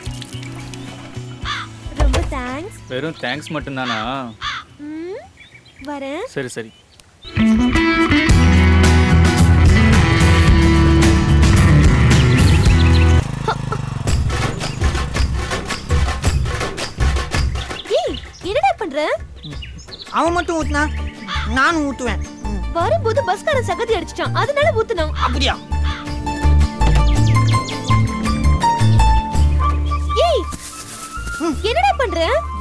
S7: ரொம்ப தேங்க்ஸ்
S6: வெறும் தேங்க்ஸ் மட்டும்தானா
S7: வரேன்
S6: சரி சரி
S7: ஏய் என்னடா பண்ற
S12: அவன் மட்டும் ஊத்துனா நானும் ஊத்துவேன்
S7: வரும்போது பஸ்காரன் சகதி அடிச்சிட்டான் அதனால ஊத்துனான்
S12: அப்படியா
S7: ஏய் என்னடா பண்ற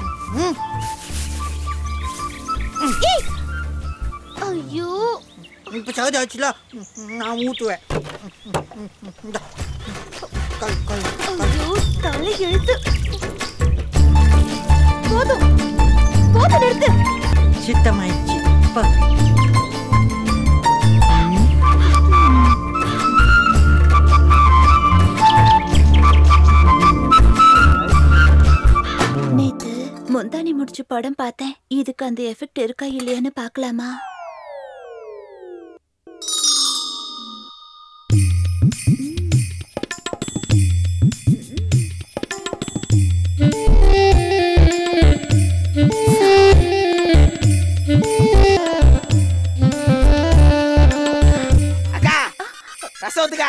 S7: ஏய் ஐயோ
S12: இப்ப சகதி ஆச்சுல நான் ஊத்துவேன் இந்தா. கல் கல்
S7: ஐயோ தலை எழுத்து போதும் போதும் நிறுத்து
S12: சித்தமாயிடுச்சு பா
S11: நேத்து முந்தானி முடிச்சு படம் பார்த்தேன் இதுக்கு அந்த எஃபெக்ட் இருக்கா இல்லையான்னு பார்க்கலாமா
S4: அக்கா ரசம் ஊத்துக்கா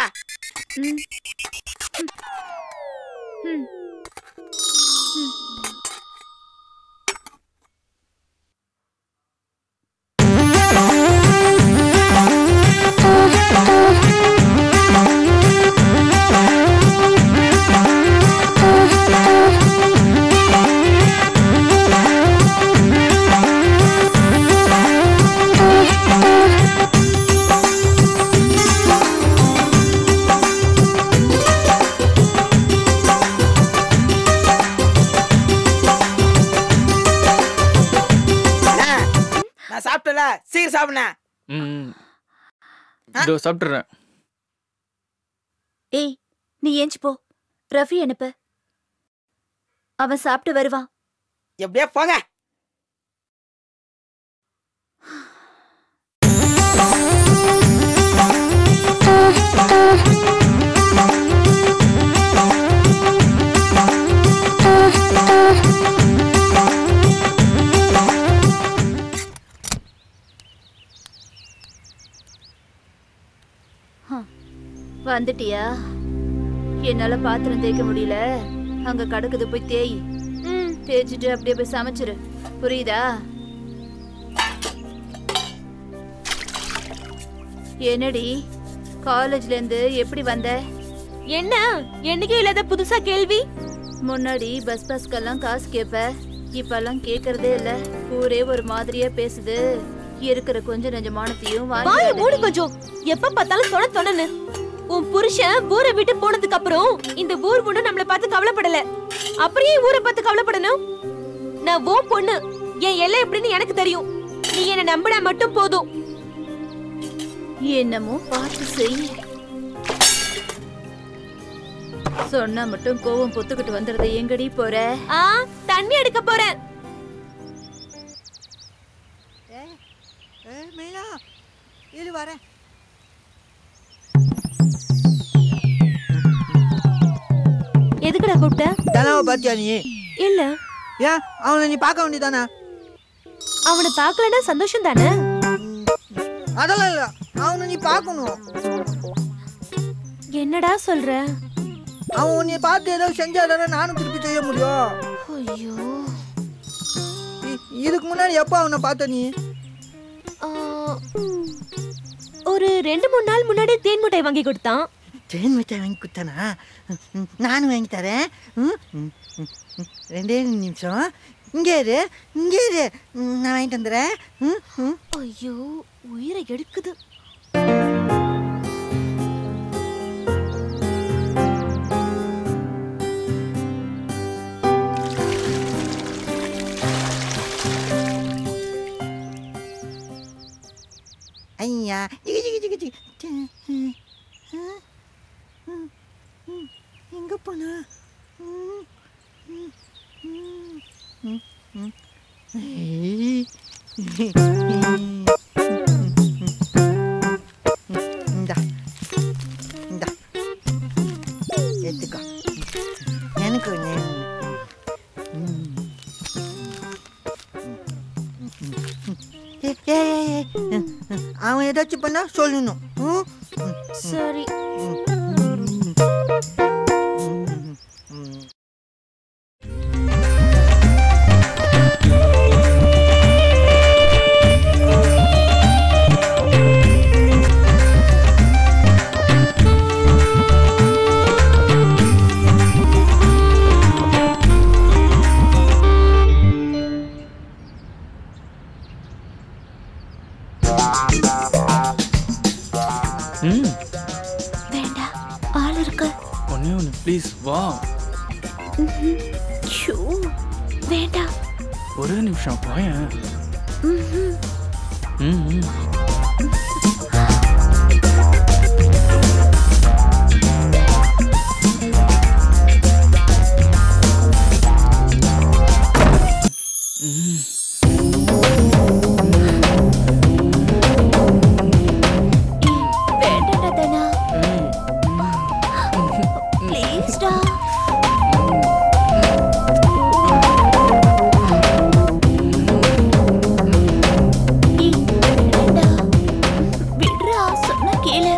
S4: அண்ணா, நான் சாப்பிட்டல சீக்கிரம் சாப்பிடுண்ணே
S6: ம் இதோ சாப்பிட்டுறேன்
S11: ஏய் நீ ஏஞ்சி போ ரஃபி அனுப்பு அவன் சாப்பிட்டு வருவான்
S4: எப்படியா போங்க
S11: வந்துட்டியா என்னால பாத்திரம் தேய்க்க முடியல அங்க கிடக்குது போய் தேய் தேய்ச்சிட்டு அப்படியே போய் சமைச்சிரு புரியுதா என்னடி காலேஜ்ல இருந்து எப்படி வந்த
S7: என்ன என்னைக்கும் இல்லாத புதுசா கேள்வி
S11: முன்னாடி பஸ் பாஸ்க்கெல்லாம் காசு கேப்ப இப்பெல்லாம் கேக்குறதே இல்ல ஊரே ஒரு மாதிரியா பேசுது இருக்கிற கொஞ்சம் நெஞ்ச மானத்தையும்
S7: வாய
S11: வாங்கி
S7: மூடு கொஞ்சம் எப்ப பார்த்தாலும் தொட தொடன்னு உன் புருஷன் ஊரை விட்டு போனதுக்கு அப்புறம் இந்த ஊர் பொண்ணு நம்மள பார்த்து கவலைப்படல அப்புறம் ஏன் ஊரை பார்த்து கவலைப்படணும் நான் ஓ பொண்ணு என் எல்லை எப்படின்னு எனக்கு தெரியும் நீ என்ன நம்பினா மட்டும் போதும்
S11: என்னமோ பார்த்து செய் சொன்னா மட்டும் கோவம் பொத்துக்கிட்டு வந்துடுறது எங்கடி போற
S7: ஆ தண்ணி எடுக்க போறேன்
S12: ஏ மீனா இரு வரேன்
S7: எதுக்குடா கூப்பிட்ட
S12: தனாவை பாத்தியா நீ
S7: இல்ல
S12: ஏன் அவனை நீ பார்க்க வேண்டியதானே
S7: அவனை பார்க்கலன்னா சந்தோஷம் தானே
S12: அதெல்லாம் இல்ல அவனை நீ பார்க்கணும்
S7: என்னடா சொல்ற
S12: அவன் உன்னை பார்த்து ஏதோ செஞ்சாதானே நானும் திருப்பி செய்ய முடியும்
S7: ஐயோ
S12: இ- இதுக்கு முன்னாடி எப்போ அவனை பார்த்த நீ
S7: ஆ, ஒரு ரெண்டு மூணு நாள் முன்னாடி தேன் மிட்டாய் வாங்கி கொடுத்தான்
S12: தேன் மிட்டாய் வாங்கி கொடுத்தானா ம், நானும் வாங்கி தரேன் ம், ம், ம், ம். ரெண்டே நிமிஷம் இங்கே இரு இங்கே இரு ம், நான் வாங்கிட்டு வந்துடுறேன் ம், ம்.
S7: ஐயோ உயிரை எடுக்குது
S12: ஐயா ஜிகி ஜிகி ஜிகி ஜிகி ச்சே, ம், ம், ம், ம், எங்க போனா ம், ம், ம், ம், ம். ஐ, இந்தா இந்தா எடுத்துக்கோ எனக்கு ஒன்று ஏய், ஏய், ஏய், ஏய். அவன் ஏதாச்சும் பண்ணா சொல்லணும் ம்? ம்,
S7: சரி
S6: ம்
S8: வேண்டாம் ஆள் இருக்கு
S6: ஒன்னே ஒன்று ப்ளீஸ் வா
S8: ம்ஹும். ஷோ வேண்டாம்
S6: ஒரே நிமிஷம் வாயேன்
S8: ம்ஹும்.
S6: ம் ம்.
S8: வேண்டாடா தனா ப்ளீஸ்டா விடுறா சொன்னா கேளு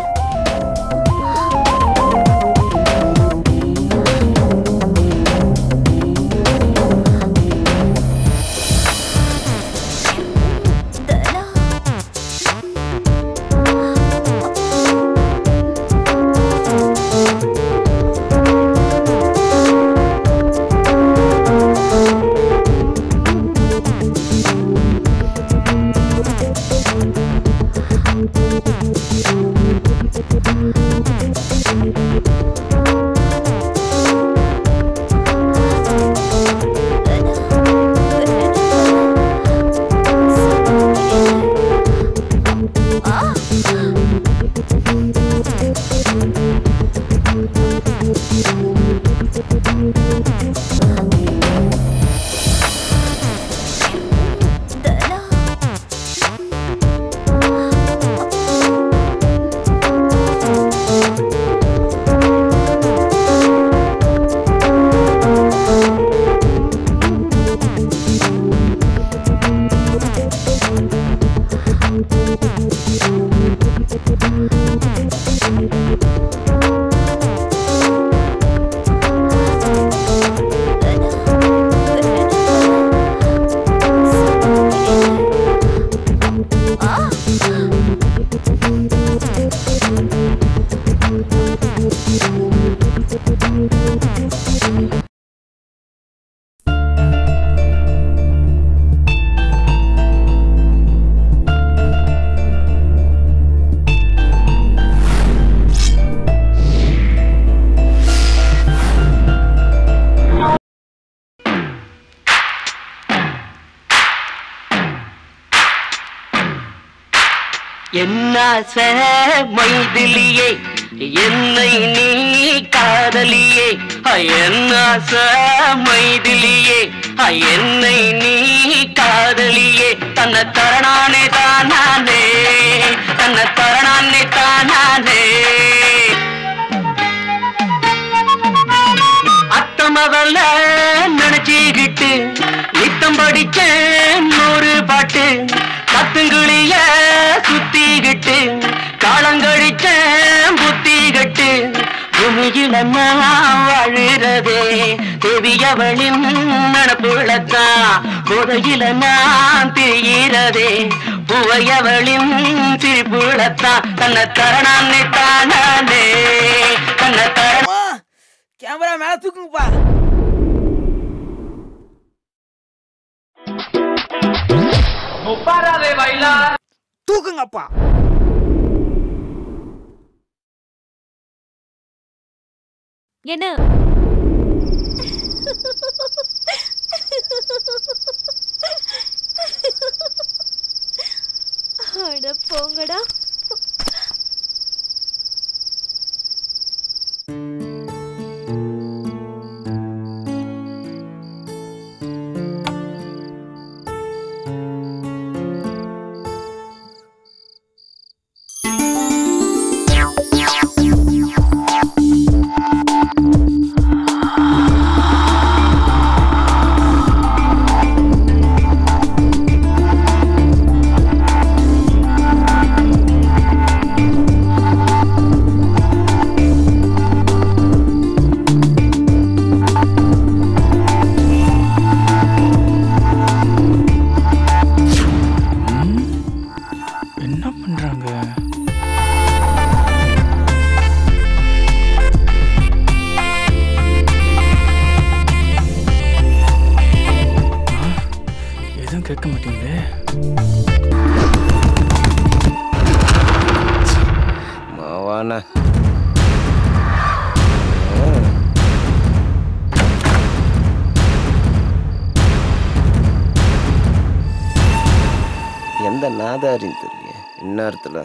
S14: என்னாச மைதிலியே என்னை நீ காதலியே என்னாச மைதிலியே என்னை நீ காதலியே தன்னை தரணானே தானானே தன்னை தரணானே தானானே அத்தமவல்ல நினைச்சுக்கிட்டு நித்தம் படிச்ச நூறு பாட்டு கத்துங்குழிய சுத்திக்கிட்டு காலங்கழிச்ச புத்திகட்டு பூமியில நான் வாழுறதே தேவியவளின் நடப்புலத்தான் போதையில நான் திரிகிறதே பூவையவளின் சிரிப்புலத்தான் தன்னை தரணானே தானானே தன்னை தரண
S4: கேமரா மேல தூக்குங்கப்பா
S14: Párale bailar.
S12: தூக்குங்கப்பா
S7: என்ன அட போங்கடா
S6: என்ன பண்றாங்க ஆ, எதுவும் கேட்க மாட்டேங்குது
S1: மாவான எந்த நாதாரின்னு தெரியல இந்நேரத்தில்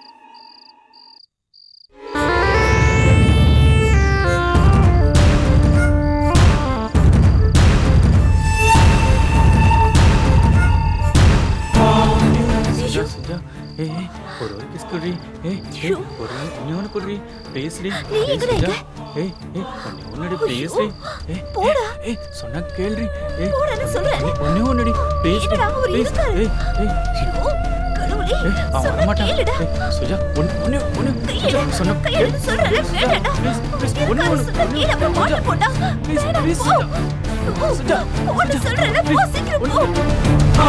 S6: சுஜா சுஜா ஏய் ஏய், ஒரு ஒரு கிஸ் குடி ஏய் ஏய் ஒரு இன்னொன்று குடி ப்ளீஸ் டி
S8: நீ எங்கடா
S6: சுஜா ஏய் ஏய் ஒண்ணு ஒண்ணுடி ப்ளீஸ் டி ஏய்
S8: போடா.
S6: ஏய் சொன்னா கேளுடி ஏய்
S8: போடான்னு சொல்றேன்.
S6: ஒண்ணே ஒண்ணுடி ப்ளீஸ் டி
S8: என்னடா, அவர்
S6: ப்ளீஸ்
S8: இருக்காரு.
S6: ஏய் ஏய்
S8: கடவுளே
S6: ஏய் அவன்
S8: சொன்னா
S6: வரமாட்டான்
S8: கேளுடா.
S6: ஏய் சுஜா ஒண்ணு ஒண்ணு ஒண்ணு சுஜா சொன்னா
S8: கையெழுத்து சொல்றேன்ல, வேண்டாம்டா.
S6: ப்ளீஸ் ப்ளீஸ் ஒண்ணு ஒண்ணு
S8: சொன்னா கேளு, அப்புறம் மாட்டு போட்டா. வேண்டாம்,
S6: ப்ளீஸ்
S8: போ.
S6: சுஜா
S8: போ, போன்னு சொல்றேன்ல, போ, சீக்கிரம் போ.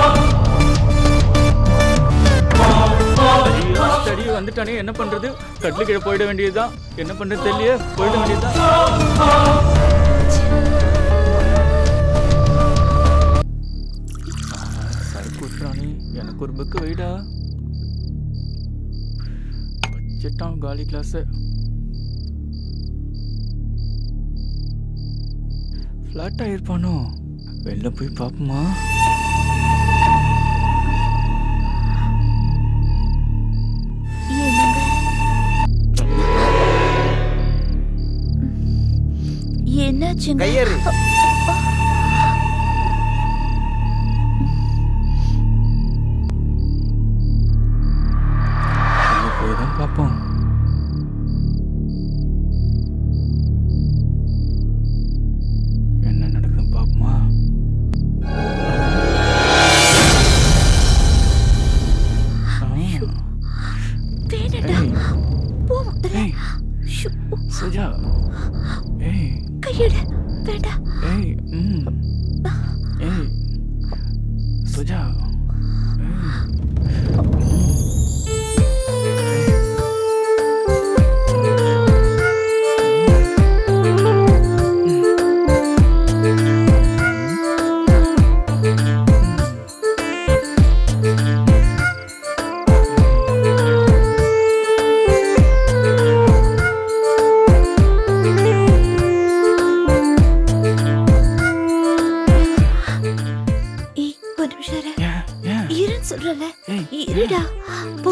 S6: ஸ்டடி வந்துட்டானே என்ன பண்றது கட்லு கீழே போயிட வேண்டியதுதான் என்ன பண்றது தெரியல போயிட வேண்டியதுதான் சரக்கு விட்டுறானே எனக்கு ஒரு புக்கு வைடா வச்சிட்டான் காலி கிளாஸ் ஃப்ளாட் ஆயிருப்பானோ வெளில போய் பார்ப்போமா
S8: என்னாச்சுங்க
S1: கையேறு
S6: வெளில போய் தான் பார்ப்போம் என்ன நடக்குதுன்னு பார்ப்போமா
S8: வேணடா போ முதல்ல ஷூ,
S6: சுஜா ஏய்
S8: கையெடு வேண்டாம்
S6: ஏய் ம் ஏய் சுஜா
S8: ஏய் ஒரு நிமிஷம் இரு. இருன்னு சொல்றல இருடா போ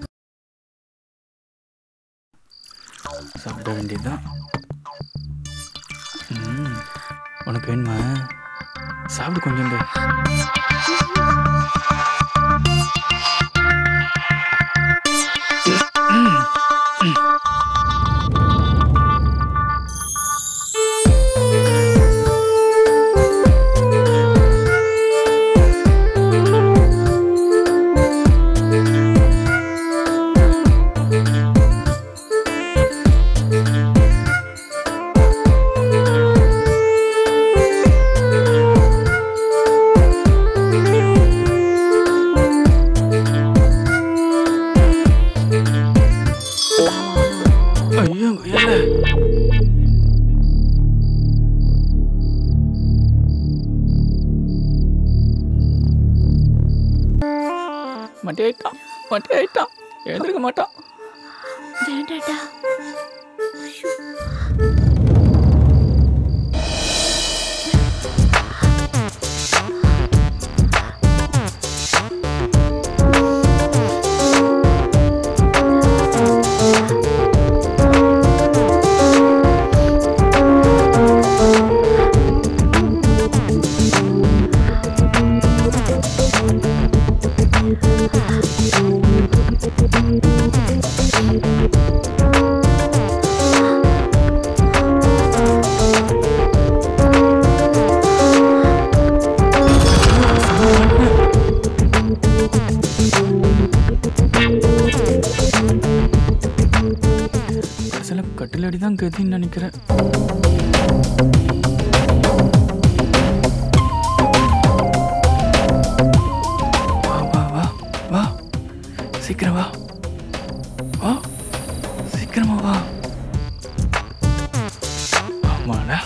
S6: சாப்பிட வேண்டியதுதான் ம் உனக்கு வேணுமா சாப்பிடு கொஞ்சம் ஐயோ கொய்யால மட்டை ஆயிட்டான் மட்டை ஆயிட்டான் எழுந்திருக்க மாட்டான்
S8: வேண்டாடா
S6: ஆ தான் கதின்னு நினைக்கிறேன் வா வா வா வா சீக்கிரம் வா வா சீக்கிரமா வா ஆமாடா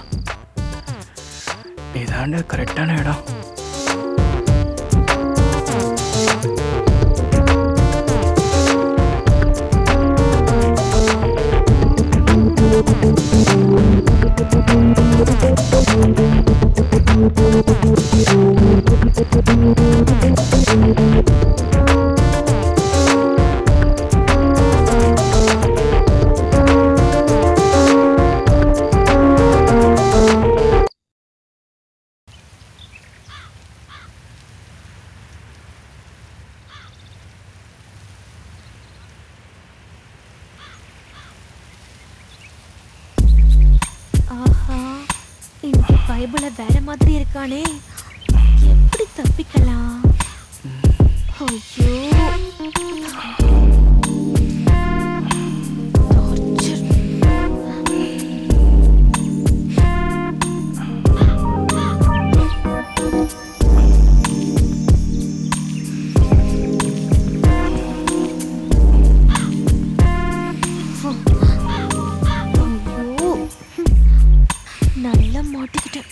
S6: இதாண்ட கரெக்டான இடம்
S7: ஆஹா இந்த பைபிள வேற மாதிரி இருக்கானே எப்படி தப்பிக்கலாம் ஐயோ torture. ஐயோ நல்லா மாட்டிக்கிட்டேன்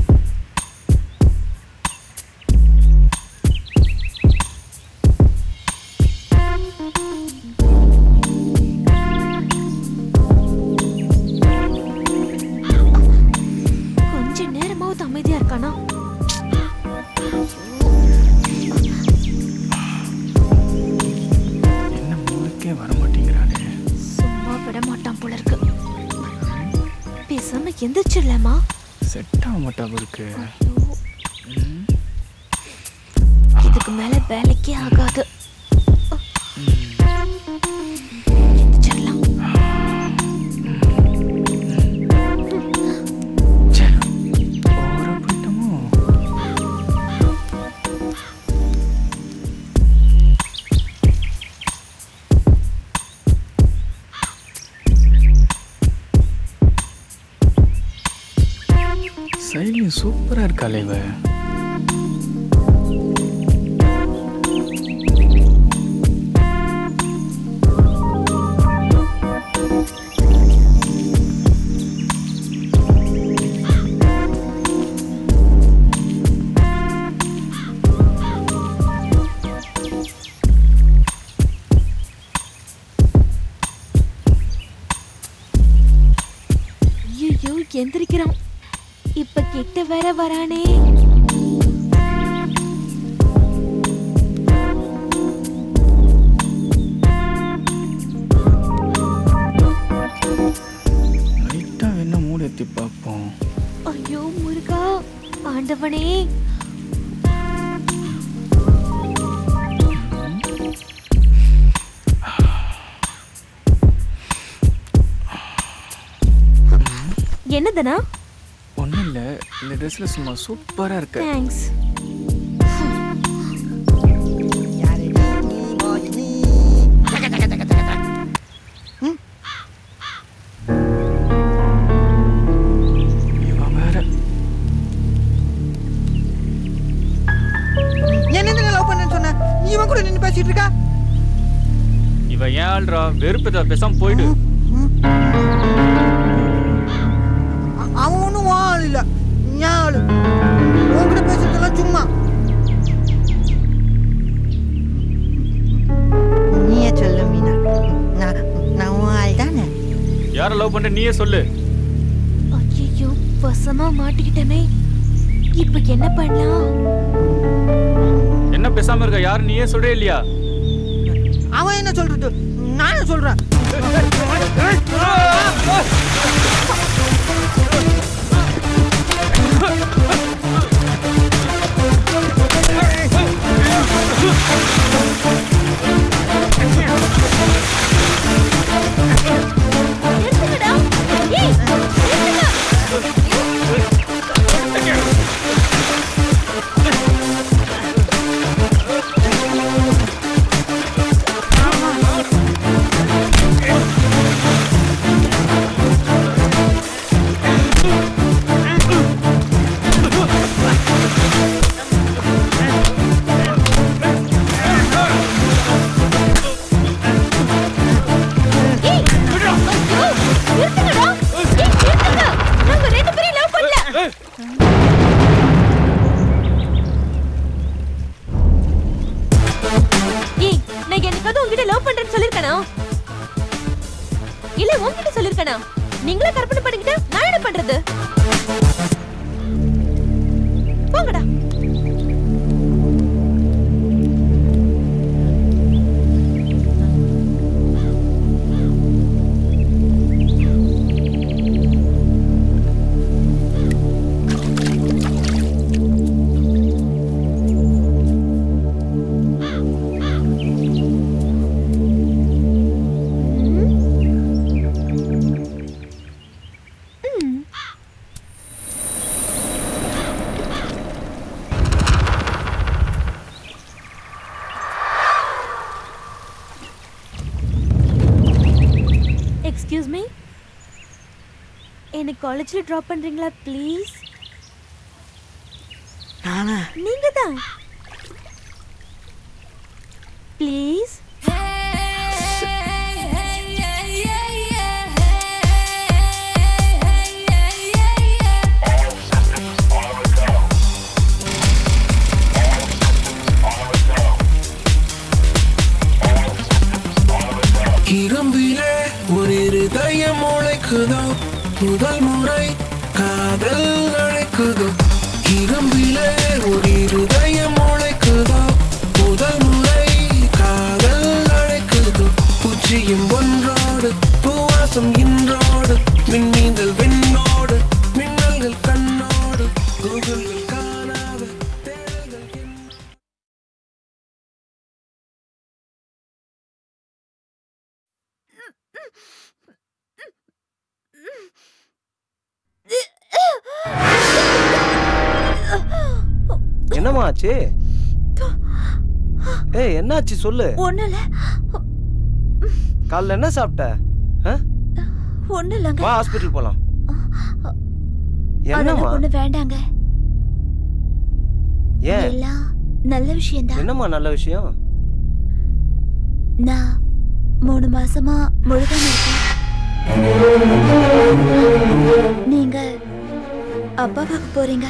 S7: கொஞ்ச நேரமாவது அமைதியா இருக்கானா
S6: என்ன மூளைக்கே வர மாட்டேங்கிறானே
S7: சும்மா விட மாட்டான் போல இருக்கு பேசாம எந்திரிச்சிடலாமா
S6: செட் ஆக மாட்டா இருக்கு
S7: இதுக்கு மேல வேலைக்கே ஆகாது
S6: சைலியும் சூப்பரா இருக்காளே இவ
S7: ஐயோ எந்திரிக்கிறான் இப்ப கிட்ட வேற வரானே
S6: லைட்டா வேணா மூடு எத்தி பார்ப்போம்
S7: ஐயோ முருகா ஆண்டவனே என்னதுனா
S6: ஒன்றும் இல்லை இந்த ட்ரெஸ்ல சும்மா சூப்பரா இருக்க
S7: தேங்க்ஸ்
S6: இவன் வேற
S12: என்ன லவ் பண்ணேன்னு சொன்ன நீ இவன் கூட நின்று பேசிட்டு இருக்கா
S6: இவ ஏன் ஆள்றா வெறுப்பு பேசாம போயிடு
S12: அ- அவன் ஒன்றும் ஆள் இல்ல ஞான் ஆளு உன்கிட்ட பேசுறதெல்லாம் சும்மா நீயே சொல்லு மீனா நான் நான் உன் ஆள் தானே
S6: யார லவ் பண்ற நீயே சொல்லு
S7: ஐயோ வசமா மாட்டிக்கிட்டனே இப்ப என்ன பண்ணலாம்
S6: என்ன பேசாம இருக்க யாரு நீயே சொல்றே இல்லையா
S12: அவன் என்ன சொல்றது நானே சொல்றேன்
S7: நிறுத்துங்கடா ஏய் நிறுத்துங்க
S12: ஆ
S7: யாருக்காவது உங்ககிட்ட லவ் பண்றேன்னு சொல்லிருக்கனா இல்ல உங்ககிட்ட சொல்லிருக்கனா நீங்களே கற்பனை பண்ணிக்கிட்டு நான் என்ன பண்றது போங்கடா எக்ஸ்கியூஸ் மீ எனக்கு காலேஜ்ல ட்ராப் பண்றீங்களா ப்ளீஸ்
S12: நானா
S7: நீங்க தான் ப்ளீஸ்
S5: இரும்பிலே ஒரு இருதயம் உழைக்குதோ முதல் முறை காதல் அழைக்குதோ இரும்பிலே ஒரு இருதயம் உழைக்குதோ முதல் முறை காதல் அழைக்குதோ பூச்சியும் ஒன்றோடு பூவாசம் இன்றோடு மின்னீந்தல் விண்ணோடு மின்னல்கள் கண்ணோடு கூகுள்கள் காணாத தேடல்கள் என்
S1: என்னம்மா ஆச்சு ஏய் என்னாச்சு சொல்லு
S8: ஒண்ணுல
S1: காலைல என்ன சாப்பிட்ட ஆ?
S8: ஒண்ணு இல்லைங்க
S1: வா ஹாஸ்பிட்டல் போலாம்
S8: அதெல்லாம்
S1: என்னம்மா
S8: ஒண்ணு வேண்டாங்க
S1: ஏன்
S8: எல்லாம் நல்ல விஷயம்தான்
S1: என்னம்மா நல்ல விஷயம்
S8: நான் மூணு மாசமா முழுகாம இருக்கேன் நீங்க அப்பா பார்க்க போறீங்க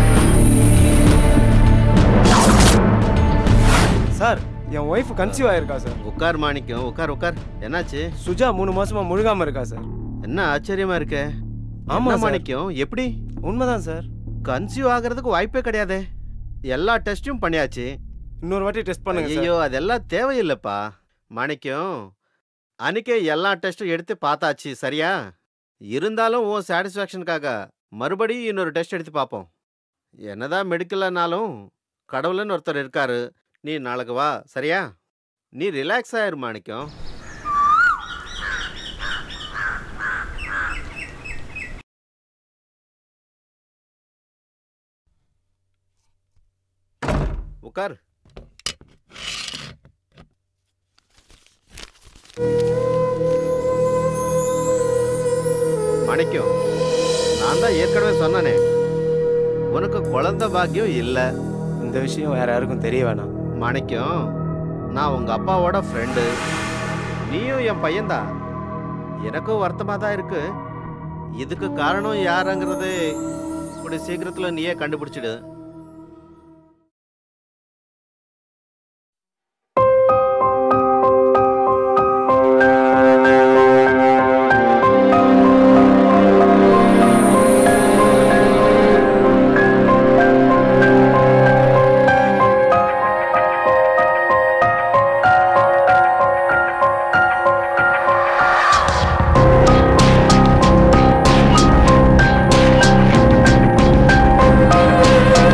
S1: சார் என் ஒய்ஃப் கன்சீவ் ஆயிருக்கா சார்
S15: உட்கார் மாணிக்கம் உட்கார் உட்கார் என்னாச்சு
S1: சுஜா மூணு மாசமா முழுகாம இருக்கா சார்
S15: என்ன ஆச்சரியமா இருக்க
S1: ஆமா
S15: என்ன
S1: சார்.
S15: மாணிக்கம் எப்படி
S1: உண்மைதான் சார்
S15: கன்சீவ் ஆகிறதுக்கு வாய்ப்பே கிடையாதே எல்லா டெஸ்ட்டும் பண்ணியாச்சு
S1: இன்னொரு வாட்டி டெஸ்ட் பண்ணுங்க சார்.
S15: ஐயோ அதெல்லாம் தேவையில்லைப்பா மாணிக்கம் அன்னைக்கே எல்லா டெஸ்ட்டும் எடுத்து பார்த்தாச்சு சரியா இருந்தாலும் உன் சாட்டிஸ்ஃபேக்ஷனுக்காக மறுபடியும் இன்னொரு டெஸ்ட் எடுத்து பார்ப்போம் என்னதான் மெடிக்கல்னாலும் கடவுள்னு ஒருத்தர் இருக்காரு நீ நாளைக்கு வா சரியா நீ ரிலாக்ஸ் ஆயிரு மாணிக்கம் உட்கார் மாணிக்கம் நான் தான் ஏற்கனவே சொன்னனே உனக்கு குழந்தை பாக்கியம் இல்லை
S1: இந்த விஷயம் வேற யாருக்கும் தெரிய வேணாம்
S15: மாணிக்கம் நான் உங்க அப்பாவோட ஃப்ரெண்டு நீயும் என் பையன்தான் எனக்கும் வருத்தமாக தான் இருக்கு இதுக்கு காரணம் யாருங்கிறது இப்படி சீக்கிரத்தில் நீயே கண்டுபிடிச்சிடு
S5: Thank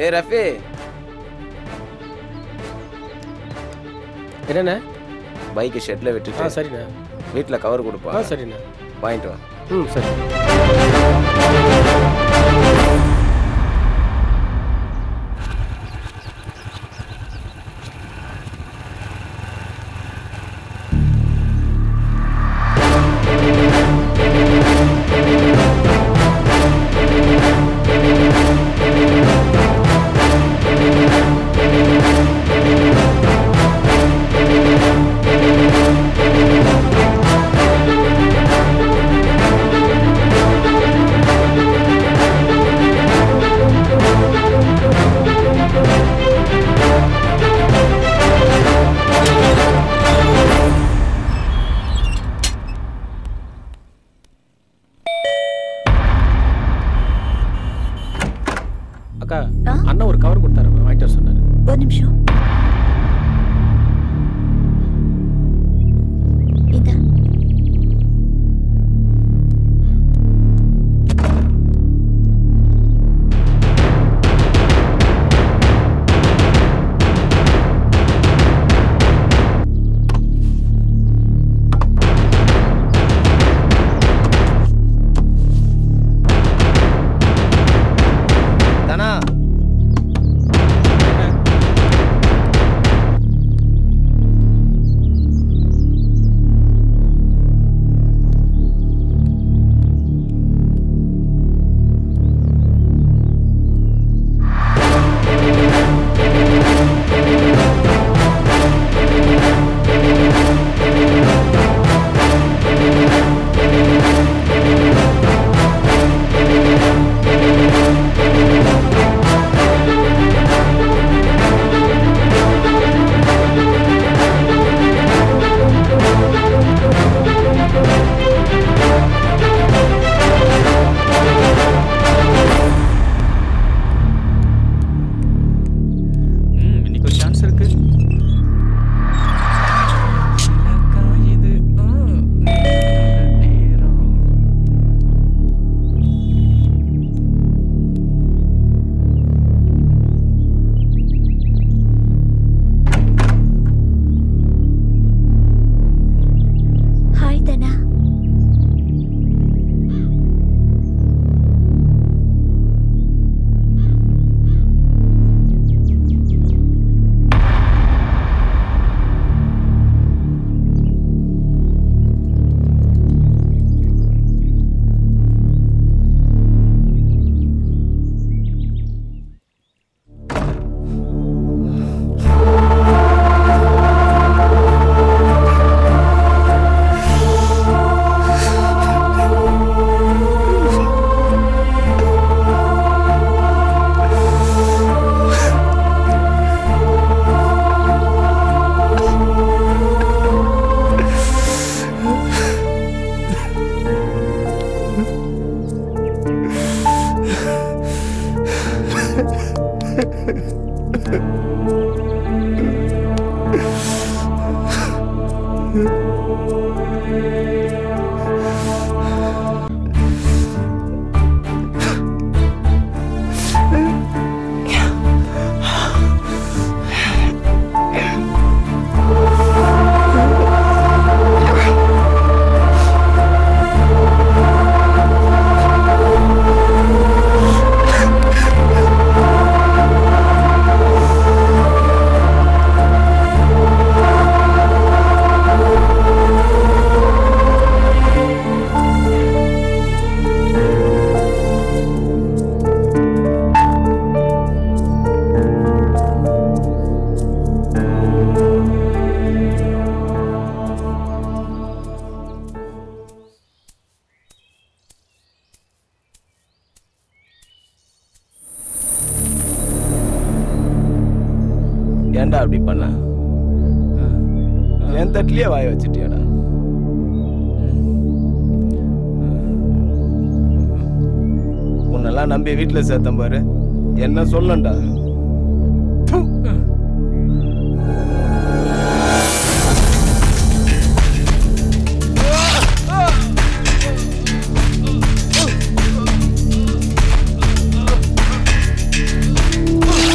S1: டேய் ரஃபி
S3: என்னண்ணே
S1: பைக்கு ஷெட்டில்
S3: ஆ
S1: விட்டுட்டு
S3: சரிண்ணே
S1: வீட்டில் கவர் கொடுப்பா
S3: ஆ சரிண்ணே
S1: வாங்கிட்டு வா
S3: ம் சரி அக்கா அண்ணன் ஒரு கவர் கொடுத்தாரு வாங்கிட்டு வர சொன்னாரு
S8: ஒரு நிமிஷம் இந்தா
S1: தானா
S6: ம் இன்னைக்கு ஒரு சான்ஸ் இருக்கு
S8: ஹாய் தனா ஏன்டா அப்படி பண்ண என் தட்டிலேயே வாய வச்சுட்டியாடா உன்னெல்லாம் நம்பி வீட்டில் சேர்த்தேன் பாரு என்ன சொல்லண்டா
S5: Oh!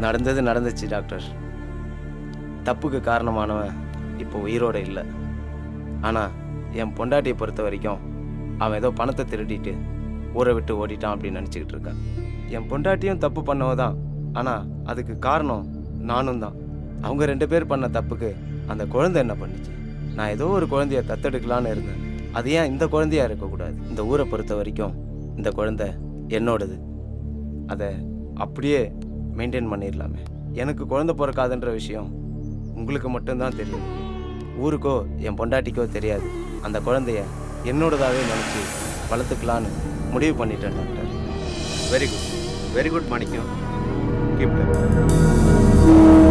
S1: நடந்தது நடந்துச்சு டாக்டர் தப்புக்கு காரணமானவன் இப்போ உயிரோட இல்லை ஆனால் என் பொண்டாட்டியை பொறுத்த வரைக்கும் அவன் ஏதோ பணத்தை திருடிட்டு ஊரை விட்டு ஓடிட்டான் அப்படின்னு நினச்சிக்கிட்டு இருக்கான் என் பொண்டாட்டியும் தப்பு பண்ணவ தான் ஆனால் அதுக்கு காரணம் நானும் தான் அவங்க ரெண்டு பேர் பண்ண தப்புக்கு அந்த குழந்தை என்ன பண்ணுச்சு நான் ஏதோ ஒரு குழந்தைய தத்தெடுக்கலான்னு இருந்தேன் அது ஏன் இந்த குழந்தையா இருக்கக்கூடாது இந்த ஊரை பொறுத்த வரைக்கும் இந்த குழந்தை என்னோடது அதை அப்படியே மெயின்டைன் பண்ணிடலாமே எனக்கு குழந்தை பிறக்காதுன்ற விஷயம் உங்களுக்கு மட்டும்தான் தெரியும் ஊருக்கோ என் பொண்டாட்டிக்கோ தெரியாது அந்த குழந்தைய என்னோடதாவே நினச்சி வளர்த்துக்கலான்னு முடிவு பண்ணிட்டேன் doctor
S15: very good very good Manikkam keep